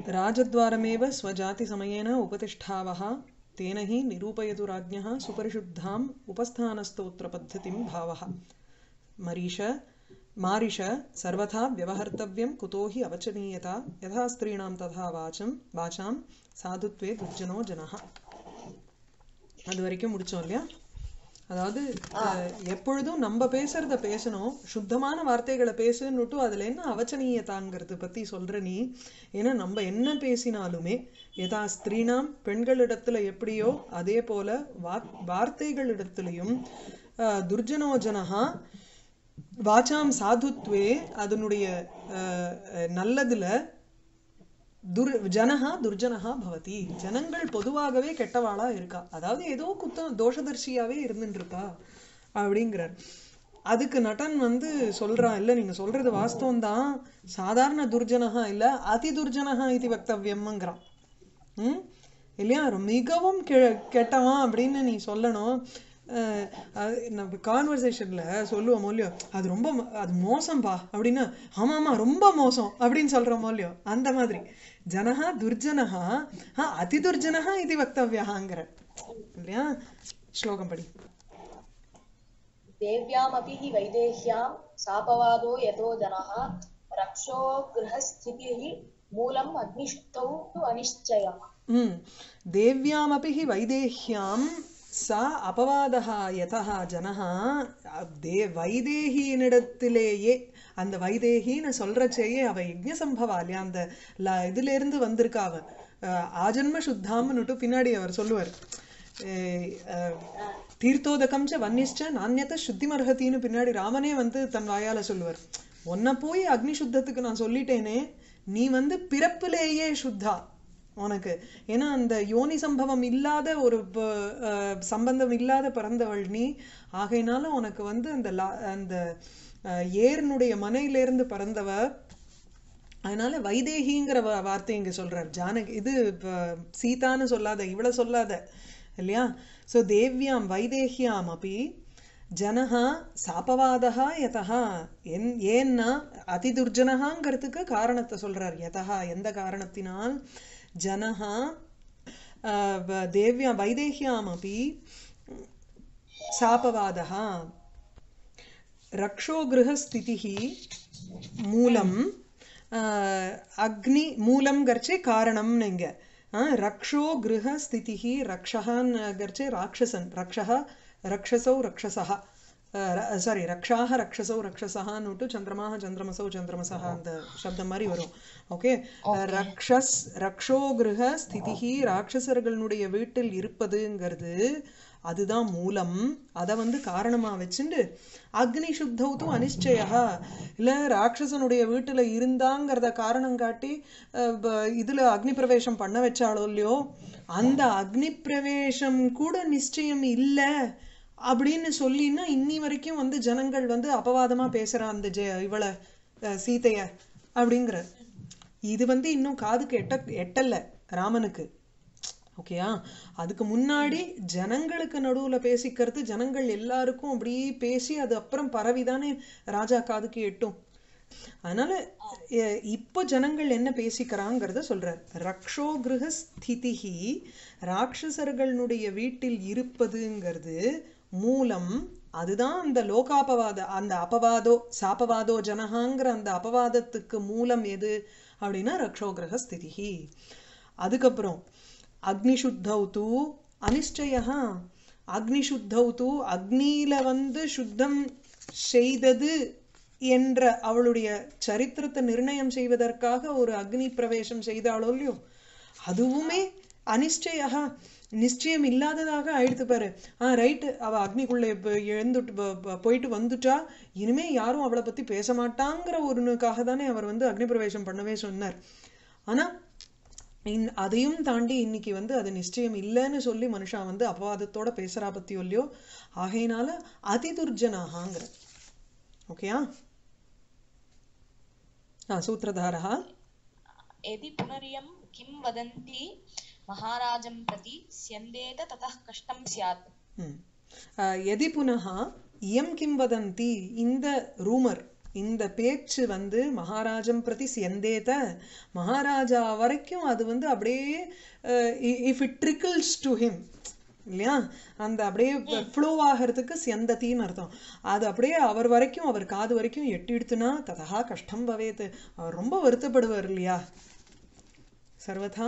राजद्वारमेव स्वजातिसमयेन उपतिष्ठावः तेन हि निरूपयतु राज्ञः सुपरिशुद्धाम् उपस्थानस्तोत्रपद्धतिं भावः मरीष मारिष सर्वथा व्यवहर्तव्यं कुतो हि अवचनीयता यथा स्त्रीणां तथा वाचं वाचां சாதுத்வே துர்ஜனோ ஜனஹா அது வரைக்கும் முடிச்சோம் இல்லையா அதாவது அஹ், எப்பொழுதும் நம்ம பேசுறத பேசணும் சுத்தமான வார்த்தைகளை பேசுன்னுட்டு அதுல என்ன அவச்சனீயதாங்கிறது பத்தி சொல்ற நீ ஏன்னா நம்ம என்ன பேசினாலுமே யதா ஸ்திரீனாம் பெண்களிடத்துல எப்படியோ அதே போல வா வார்த்தைகளிடத்திலையும் அஹ், துர்ஜனோ ஜனஹா வாச்சாம் சாதுத்வே அதனுடைய அஹ், அஹ், நல்லதுல துர் ஜனஹா துர்ஜனஹா பவதி ஜனங்கள் பொதுவாகவே கெட்டவாளா இருக்கா அதாவது ஏதோ குத்தம் தோஷதர்ஷியாவே இருந்துட்டு இருக்கா அப்படிங்கிறார் அதுக்கு நடன் வந்து சொல்றான் இல்ல நீங்க சொல்றது வாஸ்தவம் தான் சாதாரண துர்ஜனஹா இல்ல அதி துர்ஜனஹா இது வக்தவியம்ங்கிறான் ம் இல்லையா மிகவும் கெ- கெட்டவன் அப்படின்னு நீ சொல்லணும் அஹ் அது நம்ம கான்வர்சேஷன்ல சொல்லுவோம் இல்லையோ அது ரொம்ப மோ- அது மோசம்பா அப்படின்னா ஆமா ஆமா ரொம்ப மோசம் அப்படின்னு சொல்றோமோ இல்லையோ அந்த மாதிரி ஜனஹா துர்ஜனஹா ஆ அதி துர்ஜனஹா இது வக்தவியஹாங்கிற இல்லையா ஸ்லோகம் படி देव्यामपि हि वैदेह्यां सापवादो यतो जनः रक्षो गृहस्थितिः मूलम् अग्निशुद्धौ तु अनिश्चयः ம் தேவ்யாமपि हि வைதேஹ்யாं சா அபவாதः யதः ஜனः தே வைதேகியினிடத்திலேயே அந்த வைதேகின்னு சொல்றச்சேயே அவ யஜ்ஞ சம்பவா இல்லையா அந்த ல இதுல இருந்து வந்திருக்கா அவ அஹ், ஆஜன்ம சுத்தாம்னுட்டு பின்னாடி அவர் சொல்லுவார் அஹ், அஹ், தீர்த்தோதகம் ச வன்னிஷ்ட நானியத சுத்திமர்ஹத்தின்னு பின்னாடி ராமனே வந்து தன் வாயால சொல்லுவார் உன்னை போய் அக்னி சுத்தத்துக்கு நான் சொல்லிட்டேனே நீ வந்து பிறப்பிலேயே சுத்தா உனக்கு ஏன்னா அந்த யோனி சம்பவம் இல்லாத ஒரு ப- அஹ், சம்பந்தம் இல்லாத பிறந்தவள் நீ ஆகையினால உனக்கு வந்து அந்த லா- அந்த அஹ், ஏர்னுடைய மனையிலிருந்து பிறந்தவ அதனால வைதேகிங்கிற வா- வார்த்தை இங்க சொல்றார் ஜானகி இது இப்ப சீதான்னு சொல்லாத இவள சொல்லாத இல்லையா சோ தேவ்யாம் வைதேஹ்யாம் அப்படி ஜனஹா சாபவாதா யதா என் ஏன்னா அதிதுர்ஜனகாங்கிறதுக்கு காரணத்தை சொல்றார் யதா எந்த காரணத்தினால் ஜனஹா அஹ், வ- தேவ்யா வைதேஹ்யாம் அப்படி சாபவாதா रक्षो गृहस्थितिः मूलं அக்னி மூலம் கர்ச்சே காரணம் நீங்க ரக்ஷோ கிரகஸ்திதிः ரக்ஷஹான் கர்ச்சே ராட்சசன் ரக்ஷः ரக்ஷசௌ ரக்ஷசः சாரி ரக்ஷாக ரக்ஷசௌ ரக்ஷசஹான்னுட்டு சந்திரமாக சந்திரமசௌ சந்திரமசஹ அந்த சப்தம் மாதிரி வரும் ஓகே ரக்ஷஸ் ரக்ஷோ கிரக ஸ்திதிஹி ராட்சசர்களுடைய வீட்டில் இருப்பதுங்கிறது அதுதான் மூலம் அதை வந்து காரணமா வச்சுண்டு அக்னி சுத்தௌத்து அனிச்சயா இல்ல ராட்சசனுடைய வீட்டுல இருந்தாங்கிறத காரணம் காட்டி அஹ், ப- இதுல அக்னி பிரவேசம் பண்ண வச்சாலோ இல்லையோ அந்த அக்னி பிரவேசம் கூட நிச்சயம் இல்ல அப்படின்னு சொல்லின்னா இன்னி வரைக்கும் வந்து ஜனங்கள் வந்து அபவாதமா பேசுறா அந்த ஜெ இவள அஹ், சீதைய அப்படிங்கிற இது வந்து இன்னும் காதுக்கு எட்ட எட்டல ராமனுக்கு ஓகேயா அதுக்கு முன்னாடி ஜனங்களுக்கு நடுவுல பேசிக்கிறது ஜனங்கள் எல்லாருக்கும் அப்படியே பேசி அது அப்புறம் பரவிதானே ராஜா காதுக்கு எட்டும் அதனால எ- இப்போ ஜனங்கள் என்ன பேசிக்கிறாங்கிறத சொல்றார் ரக்ஷோ கிரக ஸ்திதிஹி ராட்சசர்களுடைய வீட்டில் இருப்பதுங்கிறது மூலம் அதுதான் அந்த லோகாபவாத அந்த அபவாதோ சாபவாதோ ஜனஹாங்கிற அந்த அபவாதத்துக்கு மூலம் எது அப்படின்னா ரக்ஷோ கிரக ஸ்திதிஹி அதுக்கப்புறம் அக்னிசுத்தௌ தூ அனிஷ்டயா அக்னிசுத்தௌ தூ அக்னியில வந்து சுத்தம் செய்தது என்ற அவளுடைய சரித்திரத்தை நிர்ணயம் செய்வதற்காக ஒரு அக்னி பிரவேசம் செய்தாளோ இல்லையோ அதுவுமே அனிஷ்டயா நிச்சயம் இல்லாததாக ஆயிடுத்து பாரு ஆ ரைட்டு அவ அக்னிக்குள்ள இப்ப எழுந்துட்டு ப- ப- போயிட்டு வந்துட்டா இனிமே யாரும் அவளை பத்தி பேச மாட்டாங்கிற ஒருனுக்காக தானே அவர் வந்து அக்னி பிரவேசம் பண்ணவே சொன்னார் ஆனா இன் அதையும் தாண்டி இன்னைக்கு வந்து அது நிச்சயம் இல்லைன்னு சொல்லி மனுஷா வந்து அபவாதத்தோட பேசுறா பத்தியோ இல்லையோ ஆகையினால அதிதுர்ஜனாகாங்கிற ஓகேயா ஆ சூத்திரதாரா यदि पुनरियं किं वदन्ति महाराजं प्रति स्यन्देत ततः कष्टं स्यात् ம். ஆ, எதி புனः இயம் கிம் வதந்தி இந்த ரூமர் இந்த பேச்சு வந்து மகாராஜம் பிரதி செந்தேத மகாராஜா வரைக்கும் அது வந்து அப்படியே if it trickles to him இல்லையா அந்த அப்படியே ஃப்ளோ ஆகிறதுக்கு செந்தத்தின்னு அர்த்தம் அது அப்படியே அவர் வரைக்கும் அவர் காது வரைக்கும் எட்டிடுத்துனா ததா கஷ்டம் பவேத் அவர் ரொம்ப வருத்தப்படுவார் இல்லையா சர்வதா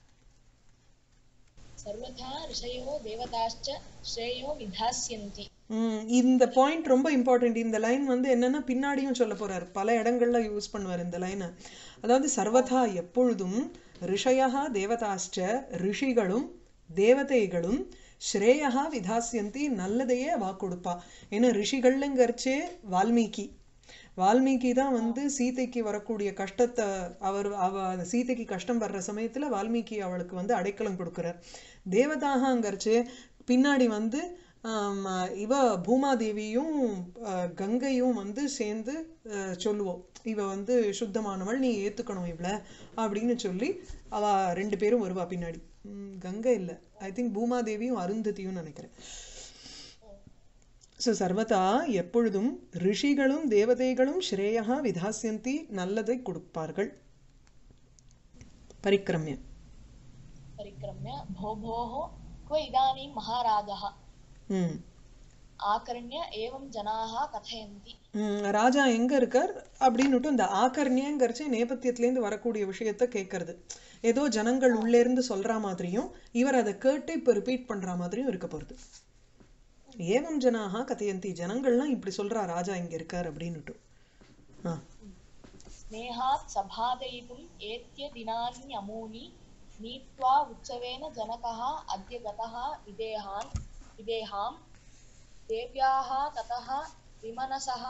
सर्वथा ऋषयो देवताश्च श्रेयो विधास्यन्ति ம், இந்த பாயிண்ட் ரொம்ப இம்பார்ட்டன்ட் இந்த லைன் வந்து என்னன்னா பின்னாடியும் சொல்ல போறார் பல இடங்கள்ல யூஸ் பண்ணுவார் இந்த லைனை அதாவது சர்வதா எப்பொழுதும் ரிஷயா தேவதாஷ்ட ரிஷிகளும் தேவதைகளும் ஸ்ரேயா விதாசியந்தி நல்லதையே அவா கொடுப்பா ஏன்னா ரிஷிகள்ங்கிறச்சே வால்மீகி வால்மீகி தான் வந்து சீதைக்கு வரக்கூடிய கஷ்டத்தை அவர் அவ அந்த சீதைக்கு கஷ்டம் வர்ற சமயத்துல வால்மீகி அவளுக்கு வந்து அடைக்கலம் கொடுக்குறார் தேவதாகங்கிறச்சு பின்னாடி வந்து ஆம், இவ பூமாதேவியும் அஹ், கங்கையும் வந்து சேர்ந்து அஹ், சொல்லுவோம் இவ வந்து சுத்தமானவள் நீ ஏத்துக்கணும் இவள அப்படின்னு சொல்லி அவ ரெண்டு பேரும் வருவா பின்னாடி ம், கங்கை இல்ல ஐ திங்க் பூமாதேவியும் அருந்ததியும் நினைக்கிறேன் ஸோ சர்வதா எப்பொழுதும் ரிஷிகளும் தேவதைகளும் ஸ்ரேயா விதாசியந்தி நல்லதை கொடுப்பார்கள் பரிக்கிரமிய परिक्रम्य भो भोः क्व इदानीं महाराजः ம் आकर्ण्य एवं जनाः कथयन्ति ம், ராஜா எங்க இருக்கார் அப்படின்னுட்டு இந்த ஆகர்ணியங்கிறச்சு நேபத்தியத்திலேருந்து வரக்கூடிய விஷயத்த கேட்கறது ஏதோ ஜனங்கள் உள்ளே இருந்து சொல்ற மாதிரியும் இவர் அதை கேட்டு இப்ப ரிப்பீட் பண்ற மாதிரியும் இருக்க போறது ஏவம் ஜனாக கதையந்தி ஜனங்கள்லாம் இப்படி சொல்றா ராஜா இங்க இருக்கார் அப்படின்னுட்டு ஆ स्नेहात् सभादयितुम् एत्य दिनान्यमूनि नीत्वा उत्सवेन जनकः अद्य गतः विदेहान् विदेहां देव्याः ततः विमनसः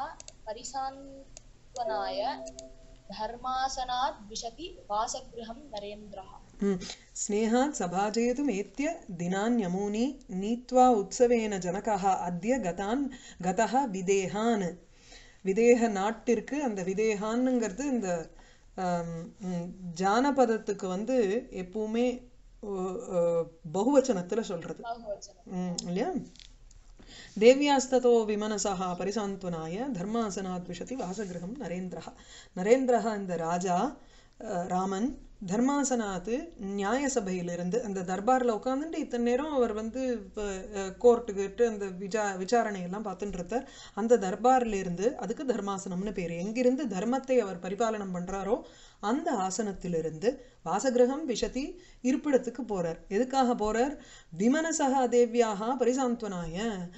परिसान्त्वनाय धर्मासनाद् विशति वासगृहं नरेन्द्रः ம். ஸ்னேகாத் சபாஜயதும் ஏத்திய தினான்யமூனி நீத்வா உற்சவேன ஜனகः அத்ய கதான் கதः விதேகான் விதேக நாட்டிற்கு அந்த விதேகான்ங்கிறது இந்த ஆம், ம், ஜானபதத்துக்கு வந்து எப்பவுமே ஒ- ஒ- பகுவச்சனத்துல சொல்றது बहुवचनं ம், இல்லையா தேவ்யாஸ்ததோ விமனசः பரிசாந்த்வனாய தர்மாசனாத் விஷதி வாசகிரகம் நரேந்திரः நரேந்திரः இந்த ராஜா அஹ், ராமன் தர்மாசனாத்து நியாய சபையிலிருந்து அந்த தர்பார்ல உட்காந்துட்டு இத்தனை நேரம் அவர் வந்து கோர்ட்டுக்கிட்டு அந்த விசா விசாரணை எல்லாம் பார்த்துட்டு இருந்தார் அந்த தர்பார்ல இருந்து அதுக்கு தர்மாசனம்னு பேரு எங்கிருந்து தர்மத்தை அவர் பரிபாலனம் பண்றாரோ அந்த ஆசனத்திலிருந்து வாசகிரகம் விஷதி இருப்பிடத்துக்கு போறார் எதுக்காக போறார் விமனசகா தேவியாக பரிசாந்த்வனாய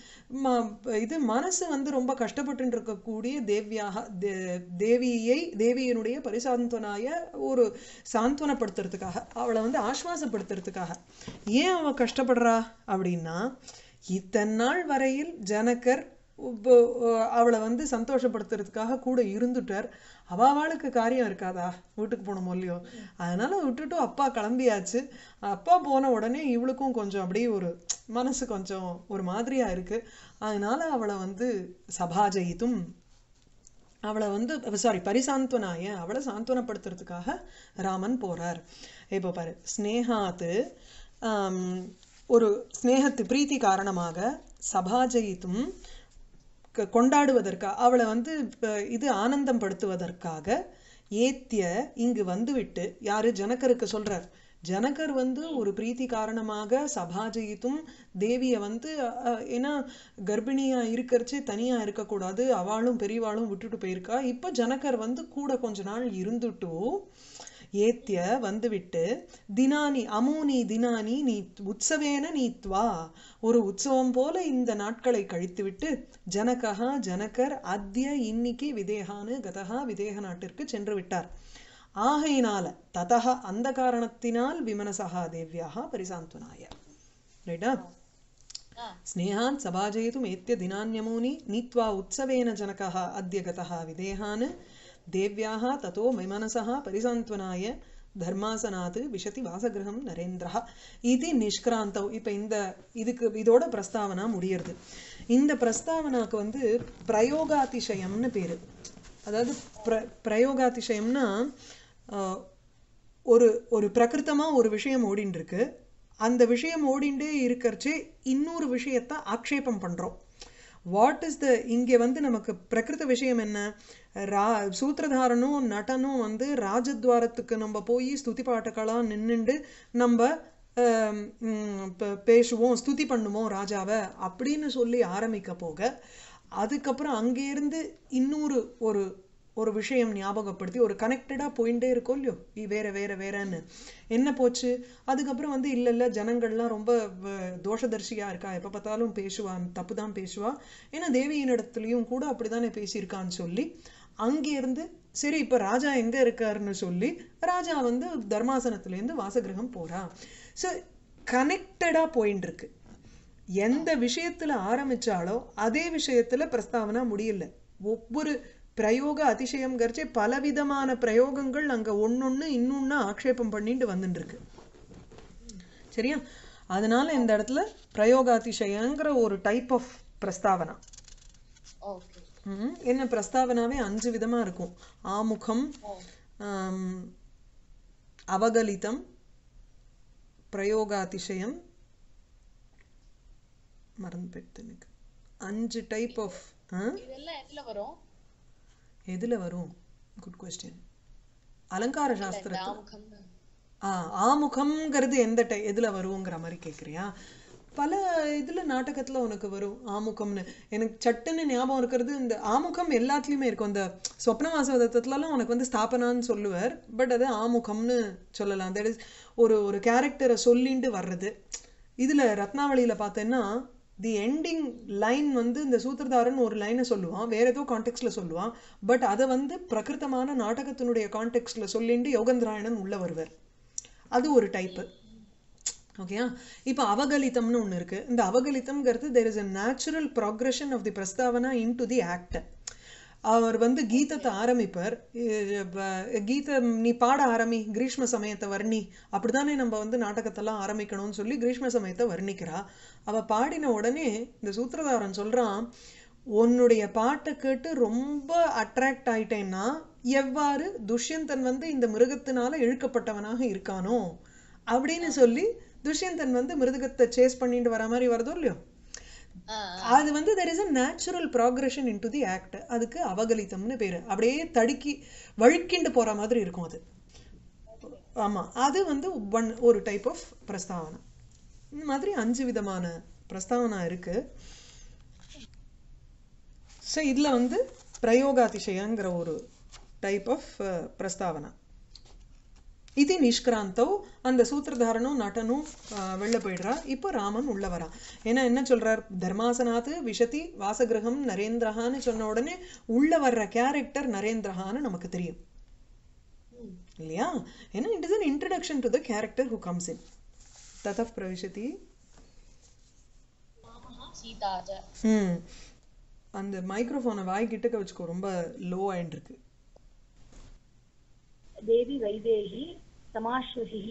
ம- இது மனசு வந்து ரொம்ப கஷ்டப்பட்டு இருக்கக்கூடிய தேவியாக தே- தேவியை தேவியினுடைய பரிசாந்த்வனாய ஒரு சாந்த்வனப்படுத்துறதுக்காக அவளை வந்து ஆஸ்வாசப்படுத்துறதுக்காக ஏன் அவ கஷ்டப்படுறா அப்படின்னா இத்தனை நாள் வரையில் ஜனகர் இப்போ, அவளை வந்து சந்தோஷப்படுத்துறதுக்காக கூட இருந்துட்டார் அவ அவளுக்கு காரியம் இருக்காதா வீட்டுக்கு போனோமோ இல்லையோ அதனால விட்டுட்டு அப்பா கிளம்பியாச்சு அப்பா போன உடனே இவளுக்கும் கொஞ்சம் அப்படியே ஒரு மனசு கொஞ்சம் ஒரு மாதிரியா இருக்கு அதனால அவளை வந்து சபாஜயித்தும் அவளை வந்து சாரி பரிசாந்த்வனாய அவளை சாந்த்வனப்படுத்துறதுக்காக ராமன் போறார் இப்போ பாரு ஸ்னேகாத்து ஆம், ஒரு ஸ்னேகத்து பிரீத்தி காரணமாக சபாஜயித்தும் க- கொண்டாடுவதற்காக அவளை வந்து இப்ப இது ஆனந்தம் படுத்துவதற்காக ஏத்திய இங்கு வந்துவிட்டு யாரு ஜனகருக்கு சொல்றார் ஜனகர் வந்து ஒரு பிரீத்தி காரணமாக சபாஜயித்தும் தேவிய வந்து அஹ், ஏன்னா கர்ப்பிணியா இருக்கறச்சு தனியா இருக்கக்கூடாது அவளும் பெரியவாளும் விட்டுட்டு போயிருக்கா இப்ப ஜனகர் வந்து கூட கொஞ்ச நாள் இருந்துட்டு ஏத்திய வந்துவிட்டு தினானி அமூனி தினானி நீ உற்சவேன நீத்வா ஒரு உற்சவம் போல இந்த நாட்களை கழித்துவிட்டு ஜனகா ஜனகர் அத்ய இன்னிக்கு விதேகானு கதகா விதேக நாட்டிற்கு சென்று விட்டார் ஆகையினால ததக அந்த காரணத்தினால் விமனசகா தேவியாக பரிசாந்த்வனாய ரைட்டா स्नेहात् सभाजयितुम् एत्य दिनान्यमूनि नीत्वा उत्सवेन जनकः अद्य गतः विदेहान् देव्याः ततो मैमनसः परिसान्त्वनाय தர்மாசனாத் விஷதி வாசகிரகம் நரேந்திரா இது நிஷ்கிராந்தவ் இப்போ இந்த இதுக்கு இதோட பிரஸ்தாவனா முடியறது இந்த பிரஸ்தாவனாக்கு வந்து பிரயோகாதிசயம்னு பேரு அதாவது பிர பிரயோகாதிசயம்னா ஆஹ், ஒரு ஒரு பிரகிருத்தமா ஒரு விஷயம் ஓடின்னு இருக்கு அந்த விஷயம் ஓடிண்டே இருக்கறச்சே இன்னொரு விஷயத்த ஆக்ஷேபம் பண்றோம் வாட் இஸ் த இங்கே வந்து நமக்கு பிரகிருத விஷயம் என்ன ரா சூத்திரதாரனும் நடனும் வந்து ராஜத்வாரத்துக்கு நம்ம போய் ஸ்துதி பாட்டுக்களாக நின்னுண்டு நம்ம ஆம், ம், ப- பேசுவோம் ஸ்துதி பண்ணுவோம் ராஜாவை அப்படின்னு சொல்லி ஆரம்பிக்க போக அதுக்கப்புறம் அங்கேருந்து இன்னொரு ஒரு ஒரு விஷயம் ஞாபகப்படுத்தி ஒரு கனெக்டடாக போயிட்டே இருக்கோம் இல்லையோ இ- வேற வேற வேறன்னு என்ன போச்சு அதுக்கப்புறம் வந்து இல்லை இல்லை ஜனங்கள்லாம் ரொம்ப வ- தோஷதர்ஷியா இருக்கா எப்போ பார்த்தாலும் பேசுவா தப்பு தான் பேசுவா ஏன்னா தேவியினிடத்துலையும் கூட அப்படிதானே பேசியிருக்கான்னு சொல்லி அங்கேருந்து சரி இப்போ ராஜா எங்க இருக்காருன்னு சொல்லி ராஜா வந்து தர்மாசனத்துலேருந்து வாசகிரகம் போறா ஸோ கனெக்டடாக போயின்னு இருக்கு எந்த விஷயத்துல ஆரம்பிச்சாலோ அதே விஷயத்துல பிரஸ்தாவனா முடியல ஒவ்வொரு பிரயோக அதிசயம்ங்கிறச்சே பலவிதமான பிரயோகங்கள் அங்க ஒன்னொன்னு இன்னொன்னு ஆக்ஷேபம் பண்ணிட்டு வந்துட்டு இருக்கு சரியா அதனால இந்த இடத்துல பிரயோகாதிசயங்கிற ஒரு டைப் ஆஃப் பிரஸ்தாவனா ஓகே ம், என்ன பிரஸ்தாவனாவே அஞ்சு விதமா இருக்கும் ஆமுகம் ஓ ஆம், அவகலிதம் பிரயோகாதிசயம் மறந்து போயிடுத்து எனக்கு அஞ்சு டைப் ஆஃப் இதெல்லாம் எதுல வரும் எதுல வரும் குட் கொஸ்டின் அலங்கார இந்த சாஸ்திரத்துல ஆமுகம்னு ஆ ஆமுகம்ங்கிறது எந்த டை எதுல வருங்கிற மாதிரி கேக்குறியா பல இதுல நாடகத்துல உனக்கு வரும் ஆமுகம்னு எனக்கு சட்டுன்னு ஞாபகம் இருக்கிறது இந்த ஆமுகம் எல்லாத்துலயுமே இருக்கும் இந்த சொப்னவாசவதத்துலலாம் உனக்கு வந்து ஸ்தாபனான்னு சொல்லுவார் பட் அது ஆமுகம்னு சொல்லலாம் தட் இஸ் ஒரு ஒரு கேரக்டரை சொல்லிண்டு வர்றது இதுல ரத்னாவளியில பார்த்தேன்னா தி எண்டிங் லைன் வந்து இந்த சூத்திரதாரன் ஒரு லைனை சொல்லுவான் வேற ஏதோ கான்டெக்ட்ல சொல்லுவான் பட் அதை வந்து பிரகிருத்தமான நாடகத்தினுடைய கான்டெக்ட்ல சொல்லிண்டு யோகந்திராயணன் உள்ள வருவார் அது ஒரு டைப்பு ஓகேயா இப்போ அவகலிதம்னு ஒன்று இருக்கு இந்த அவகலிதம்ங்கிறது there is a natural progression of the prastavana into the act அவர் வந்து கீதத்தை ஆரம்பிப்பார் இ- ப- கீத நீ பாட ஆரம்பி கிரீஷ்ம சமயத்தை வர்ணி அப்படிதானே நம்ம வந்து நாடகத்தெல்லாம் ஆரம்பிக்கணும்னு சொல்லி கிரீஷ்ம சமயத்தை வர்ணிக்கிறா அவ பாடின உடனே இந்த சூத்திரதாரன் சொல்றான் உன்னுடைய பாட்டை கேட்டு ரொம்ப அட்ராக்ட் ஆயிட்டேன்னா எவ்வாறு துஷ்யந்தன் வந்து இந்த மிருகத்தினால இழுக்கப்பட்டவனாக இருக்கானோ அப்படின்னு சொல்லி துஷ்யந்தன் வந்து மிருகத்தை சேஸ் பண்ணிட்டு வர மாதிரி வருதோ இல்லையோ ஆ அது வந்து there is a natural progression into the act அதுக்கு அவகலிதம்னு பேரு அப்படியே தடுக்கி வழுக்கிண்டு போற மாதிரி இருக்கும் அது ஆமா அது வந்து ஒன் ஒரு டைப் ஆஃப் பிரஸ்தாவனா இந்த மாதிரி அஞ்சு விதமான பிரஸ்தாவனா இருக்கு ஸோ இதுல வந்து பிரயோகாதிசயங்கிற ஒரு டைப் ஆஃப் பிரஸ்தாவனா இது நிஷ்கிராந்தோ அந்த சூத்திரதாரனும் நடனும் ஆஹ், வெளில போயிடுறா இப்போ ராமன் உள்ள வரான் ஏன்னா என்ன சொல்றார் தர்மாசனாத்து விஷதி வாசகிரகம் நரேந்திரஹான்னு சொன்ன உடனே உள்ள வர்ற கேரக்டர் நரேந்திரஹான்னு நமக்கு தெரியும் இல்லையா ஏன்னா it is an introduction to the character who comes in தத பிரவிசதி சீதா ச ம் அந்த மைக்ரோஃபோனை வாய் கிட்டக்க வச்சுக்கோ ரொம்ப லோ ஆயிட்டு இருக்கு देवी वैदेही समाश्वसिः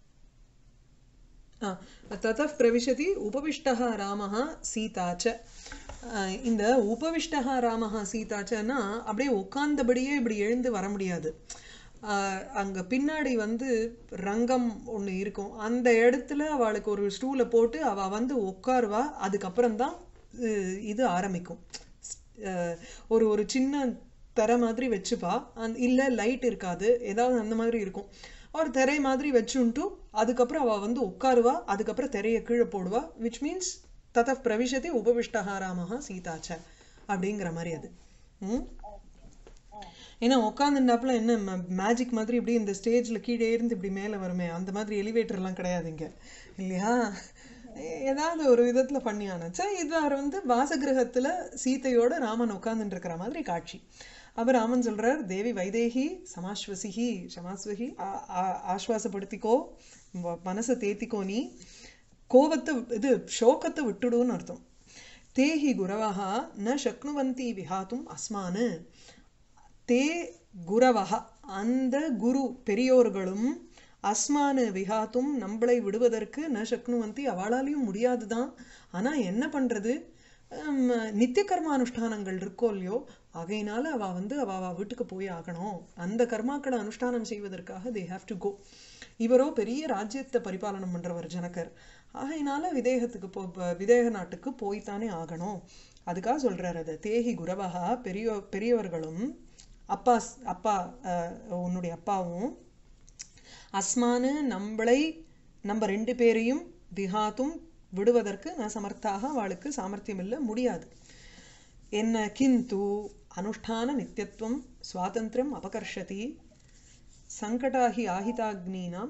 ஆ, ततः பிரவிशதி உபவிஷ்டः ராமः சீதா ச ஆ, இந்த உபவிஷ்டः ராமः சீதா சன்னா அப்படியே உட்கார்ந்தபடியே இப்படி எழுந்து வர முடியாது ஆ, அங்க பின்னாடி வந்து ரங்கம் ஒண்ணு இருக்கும் அந்த இடத்துல அவளுக்கு ஒரு ஸ்டூலை போட்டு அவ வந்து உட்காருவா அதுக்கப்புறம் தான் இது ஆரம்பிக்கும் அஹ், ஒரு ஒரு சின்ன திரை மாதிரி வச்சுப்பா அந்த இல்ல லைட் இருக்காது ஏதாவது அந்த மாதிரி இருக்கும் ஒரு திரை மாதிரி வச்சுன்ட்டு அதுக்கப்புறம் அவ வந்து உட்காருவா அதுக்கப்புறம் திரையை கீழே போடுவா விச் மீன்ஸ் தத பிரவிஷதி உபவிஷ்டஹா ராமஹா சீதாச்ச அப்படிங்கிற மாதிரி அது ம் ஏன்னா உட்காந்துட்டாப்புல என்ன மேஜிக் மாதிரி இப்படி இந்த ஸ்டேஜ்ல கீழே இருந்து இப்படி மேலே வருமே அந்த மாதிரி எலிவேட்டர்லாம் கிடையாது இங்க இல்லையா ஏ- ஏதாவது ஒரு விதத்துல பண்ணி ஆனச்சா இது வந்து வாசகிரகத்துல சீதையோட ராமன் உட்கார்ந்துட்டு இருக்கிற மாதிரி காட்சி அப்ப ராமன் சொல்றார் தேவி வைதேகி சமாஸ்வசிஹி சமாஸ்வகி ஆ- ஆ- ஆஸ்வாசப்படுத்திக்கோ ம- மனசை தேத்திக்கோ நீ கோவத்தை இது சோகத்தை விட்டுடுன்னு அர்த்தம் தேஹி குரவஹ ந சக்னுவந்தி விஹாத்தும் அஸ்மானு தே குரவஹ அந்த குரு பெரியோர்களும் அஸ்மானு விஹாத்தும் நம்மளை விடுவதற்கு ந சக்னுவந்தி அவளாலையும் முடியாதுதான் ஆனா என்ன பண்றது ஹம், நித்திய கர்ம அனுஷ்டானங்கள் இருக்கோ இல்லையோ ஆகையினால அவ வந்து அவ அவ வீட்டுக்கு போய் ஆகணும் அந்த கர்மாக்களை அனுஷ்டானம் செய்வதற்காக தே ஹாவ் டு கோ இவரோ பெரிய ராஜ்யத்தை பரிபாலனம் பண்றவர் ஜனகர் ஆகையினால விதேகத்துக்கு போ ப- விதேக நாட்டுக்கு போய்த்தானே ஆகணும் அதுக்காக சொல்றாரு அது தேஹி குரவகா பெரிய பெரியவர்களும் அப்பா ஸ்- அப்பா அஹ், உன்னுடைய அப்பாவும் அஸ்மானு நம்மளை நம்ம ரெண்டு பேரையும் விஹாத்தும் விடுவதற்கு நான் சமர்த்தாக அவளுக்கு சாமர்த்தியம் இல்லை முடியாது என்ன கிந்து அனுஷ்டான நித்தியத்துவம் சுவாதந்திரம் அபகர்ஷதி சங்கடாஹி ஆஹிதாக்னீனாம்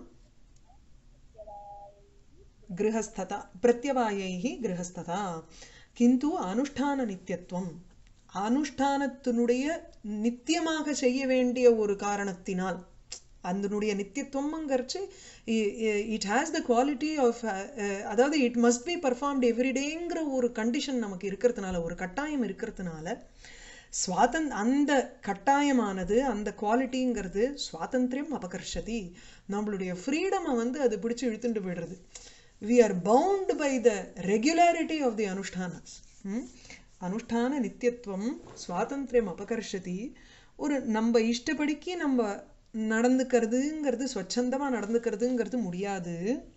गृहस्थता प्रत्यवायैः गृहस्थता किन्तु அனுஷ்டான நித்தியத்துவம் அனுஷ்டானத்தினுடைய நித்தியமாக செய்ய வேண்டிய ஒரு காரணத்தினால் அதனுடைய நித்தியத்துவம்ங்கிறச்சு it has the quality of அதாவது இட் மஸ்ட் பி பர்ஃபார்ம்ட் எவ்ரிடேங்கிற ஒரு கண்டிஷன் நமக்கு இருக்கிறதுனால ஒரு கட்டாயம் இருக்கிறதுனால சுவாதன் அந்த கட்டாயமானது அந்த குவாலிட்டிங்கிறது சுவாதந்திரம் அபகர்ஷதி நம்மளுடைய ஃப்ரீடமை வந்து அது பிடிச்சு இழுத்துட்டு விடுறது we are bound by the regularity of the anushtanas அனுஷ்டான நித்தியத்துவம் சுவாதந்திரம் அபகர்ஷதி ஒரு நம்ம இஷ்டப்படிக்கு நம்ம நடந்துக்கிறதுங்கிறது ஸ்வச்சந்தமாக நடந்துக்கிறதுங்கிறது முடியாது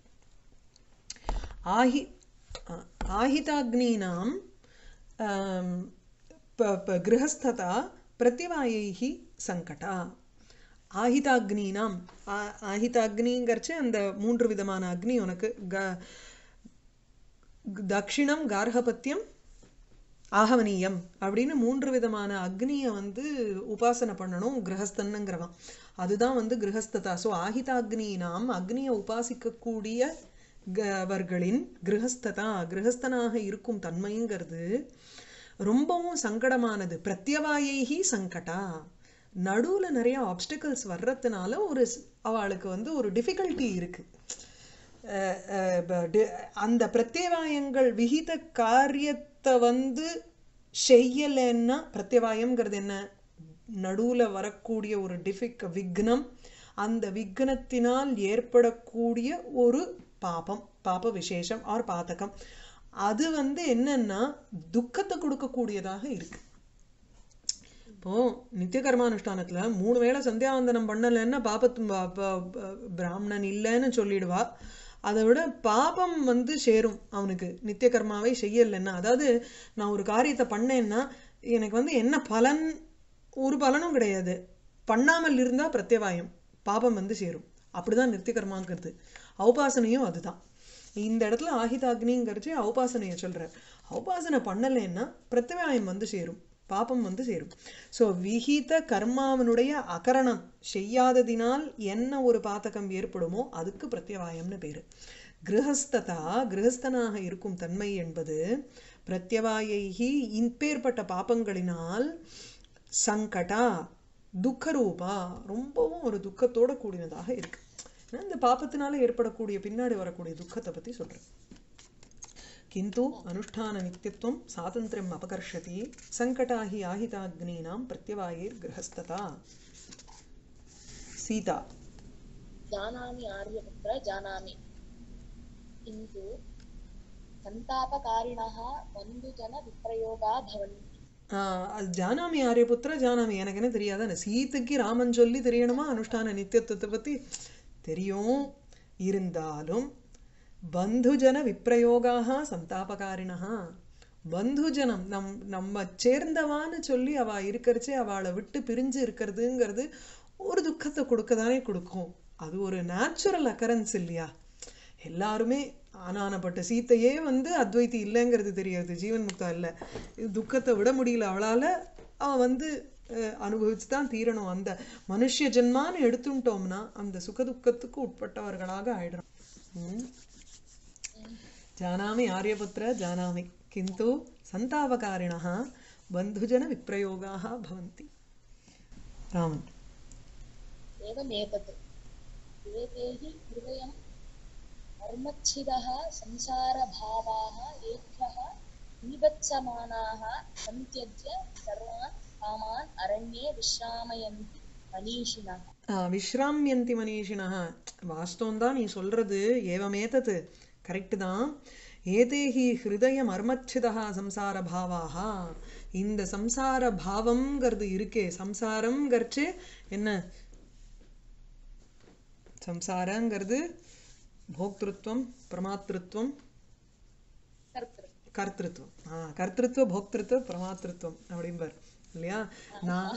ஆஹி அஹ், ஆஹிதாக்னீனாம் ஆம், ப- ப- கிரகஸ்ததா பிரத்திவாயைஹி சங்கடா ஆஹிதாக்னீனாம் ஆ- ஆஹிதாக்னிங்கிறச்சு அந்த மூன்று விதமான அக்னி உனக்கு க தக்ஷிணம் கார்ஹபத்தியம் ஆகவனீயம் அப்படின்னு மூன்று விதமான அக்னியை வந்து உபாசனை பண்ணணும் கிரகஸ்தன்னுங்கிறவன் அதுதான் வந்து கிரகஸ்ததா ஸோ ஆஹிதாக்னினாம் அக்னியை உபாசிக்கக்கூடிய க- அவர்களின் கிரகஸ்ததா கிரகஸ்தனாக இருக்கும் தன்மைங்கிறது ரொம்பவும் சங்கடமானது பிரத்யவாயைஹி சங்கடா நடுவுல நிறைய ஆப்ஸ்டிகல்ஸ் வர்றதுனால ஒரு ஸ்- அவளுக்கு வந்து ஒரு டிஃபிகல்ட்டி இருக்கு அஹ் அஹ் ப- டி- அந்த பிரத்யவாயங்கள் விகித காரியத்தை வந்து செய்யலைன்னா பிரத்யவாயம்ங்கிறது என்ன நடுவுல வரக்கூடிய ஒரு டிஃபிக் விக்னம் அந்த விக்னத்தினால் ஏற்படக்கூடிய ஒரு பாபம் பாப விசேஷம் ஆர் பாதகம் அது வந்து என்னன்னா துக்கத்தை கொடுக்கக்கூடியதாக இருக்கு இப்போ நித்திய கர்மானுஷ்டானத்துல மூணு வேளை சந்தியாவந்தனம் பண்ணலைன்னா பாபத்து ப- ப- ப- பிராமணன் இல்லைன்னு சொல்லிடுவா அதை விட பாபம் வந்து சேரும் அவனுக்கு நித்திய கர்மாவை செய்யலைன்னா அதாவது நான் ஒரு காரியத்தை பண்ணேன்னா எனக்கு வந்து என்ன பலன் ஒரு பலனும் கிடையாது பண்ணாமல் இருந்தா பிரத்யவாயம் பாபம் வந்து சேரும் அப்படிதான் நித்திய கர்மாங்கிறது ஔபாசனையும் அதுதான் இந்த இடத்துல ஆஹிதாக்னிங்கிறச்சு ஔபாசனையை சொல்றார் ஔபாசனை பண்ணலைன்னா பிரத்யவாயம் வந்து சேரும் பாபம் வந்து சேரும் ஸோ விஹித கர்மாவனுடைய அகரணம் செய்யாததினால் என்ன ஒரு பாதகம் ஏற்படுமோ அதுக்கு பிரத்யவாயம்னு பேரு கிரகஸ்ததா கிரகஸ்தனாக இருக்கும் தன்மை என்பது பிரத்யவாயைகி இப்பேற்பட்ட பாபங்களினால் சங்கடா துக்கரூபா ரொம்பவும் ஒரு துக்கத்தோட கூடினதாக இருக்கு ஏன்னா இந்த பாபத்தினால ஏற்படக்கூடிய பின்னாடி வரக்கூடிய துக்கத்தை பத்தி சொல்றேன் किन्तु अनुष्ठाननित्यत्वं स्वातन्त्र्यम् अपकर्षति सङ्कटा हि आहिताग्नीनां प्रत्यवायैर्गृहस्थता सीता जानामि आर्यपुत्र जानामि किन्तु सन्तापकारिणः बन्धुजनविप्रयोगा भवन्ति ஆஹ் அது ஜானாமி ஆரியபுத்திர ஜானாமி எனக்கு என்ன தெரியாதானே சீதைக்கு ராமன் சொல்லி தெரியணுமா அனுஷ்டான நித்தியத்துவத்தை பத்தி தெரியும் இருந்தாலும் பந்துஜன விப்ரயோகாக சந்தாபகாரிணா பந்துஜனம் நம் நம்ம சேர்ந்தவான்னு சொல்லி அவ இருக்கிறச்சே அவளை விட்டு பிரிஞ்சு இருக்கிறதுங்கிறது ஒரு துக்கத்தை கொடுக்கதானே கொடுக்கும் அது ஒரு நேச்சுரல் அக்கரன்ஸ் இல்லையா எல்லாருமே ஆனானப்பட்ட சீத்தையே வந்து அத்வைத்தி இல்லைங்கிறது தெரியாது ஜீவன் முக்தா இல்லை இது துக்கத்தை விட முடியல அவளால அவ வந்து அஹ், அனுபவிச்சு தான் தீரணும் அந்த மனுஷ்ய ஜென்மான்னு எடுத்துட்டோம்னா அந்த சுகதுக்கத்துக்கு உட்பட்டவர்களாக ஆயிடுறோம் ம். जानामि आर्यपुत्र जानामि किन्तु सन्तापकारिणः बन्धुजनविप्रयोगाः भवन्ति रामन् एवमेतत् एते हि हृदयम् मर्मच्छिदः संसारभावाः एभ्यः निबत्समानाः सन्त्यज्य सर्वान् कामान् अरण्ये विश्रामयन्ति मनीषिणः ஆ, விஸ்ராமியந்தி மனிஷினः வாஸ்தவம் தான் நீ சொல்றது ஏவமேதத் கரெக்டு தான் ஏதேஹி ஹிருதய மர்மச்சிதா சம்சார பாவாக இந்த சம்சார பாவம்ங்கிறது இருக்கே சம்சாரம்ங்கிறச்சு என்ன சம்சாரங்கிறது போக்திருத்வம் பிரமாத்திருத்வம் கர்த்திரு கர்த்திருவம் ஆ கர்த்திருவ போக்திருத்துவ பிரமாத்திருத்துவம் அப்படிம்பார் இல்லையா நான்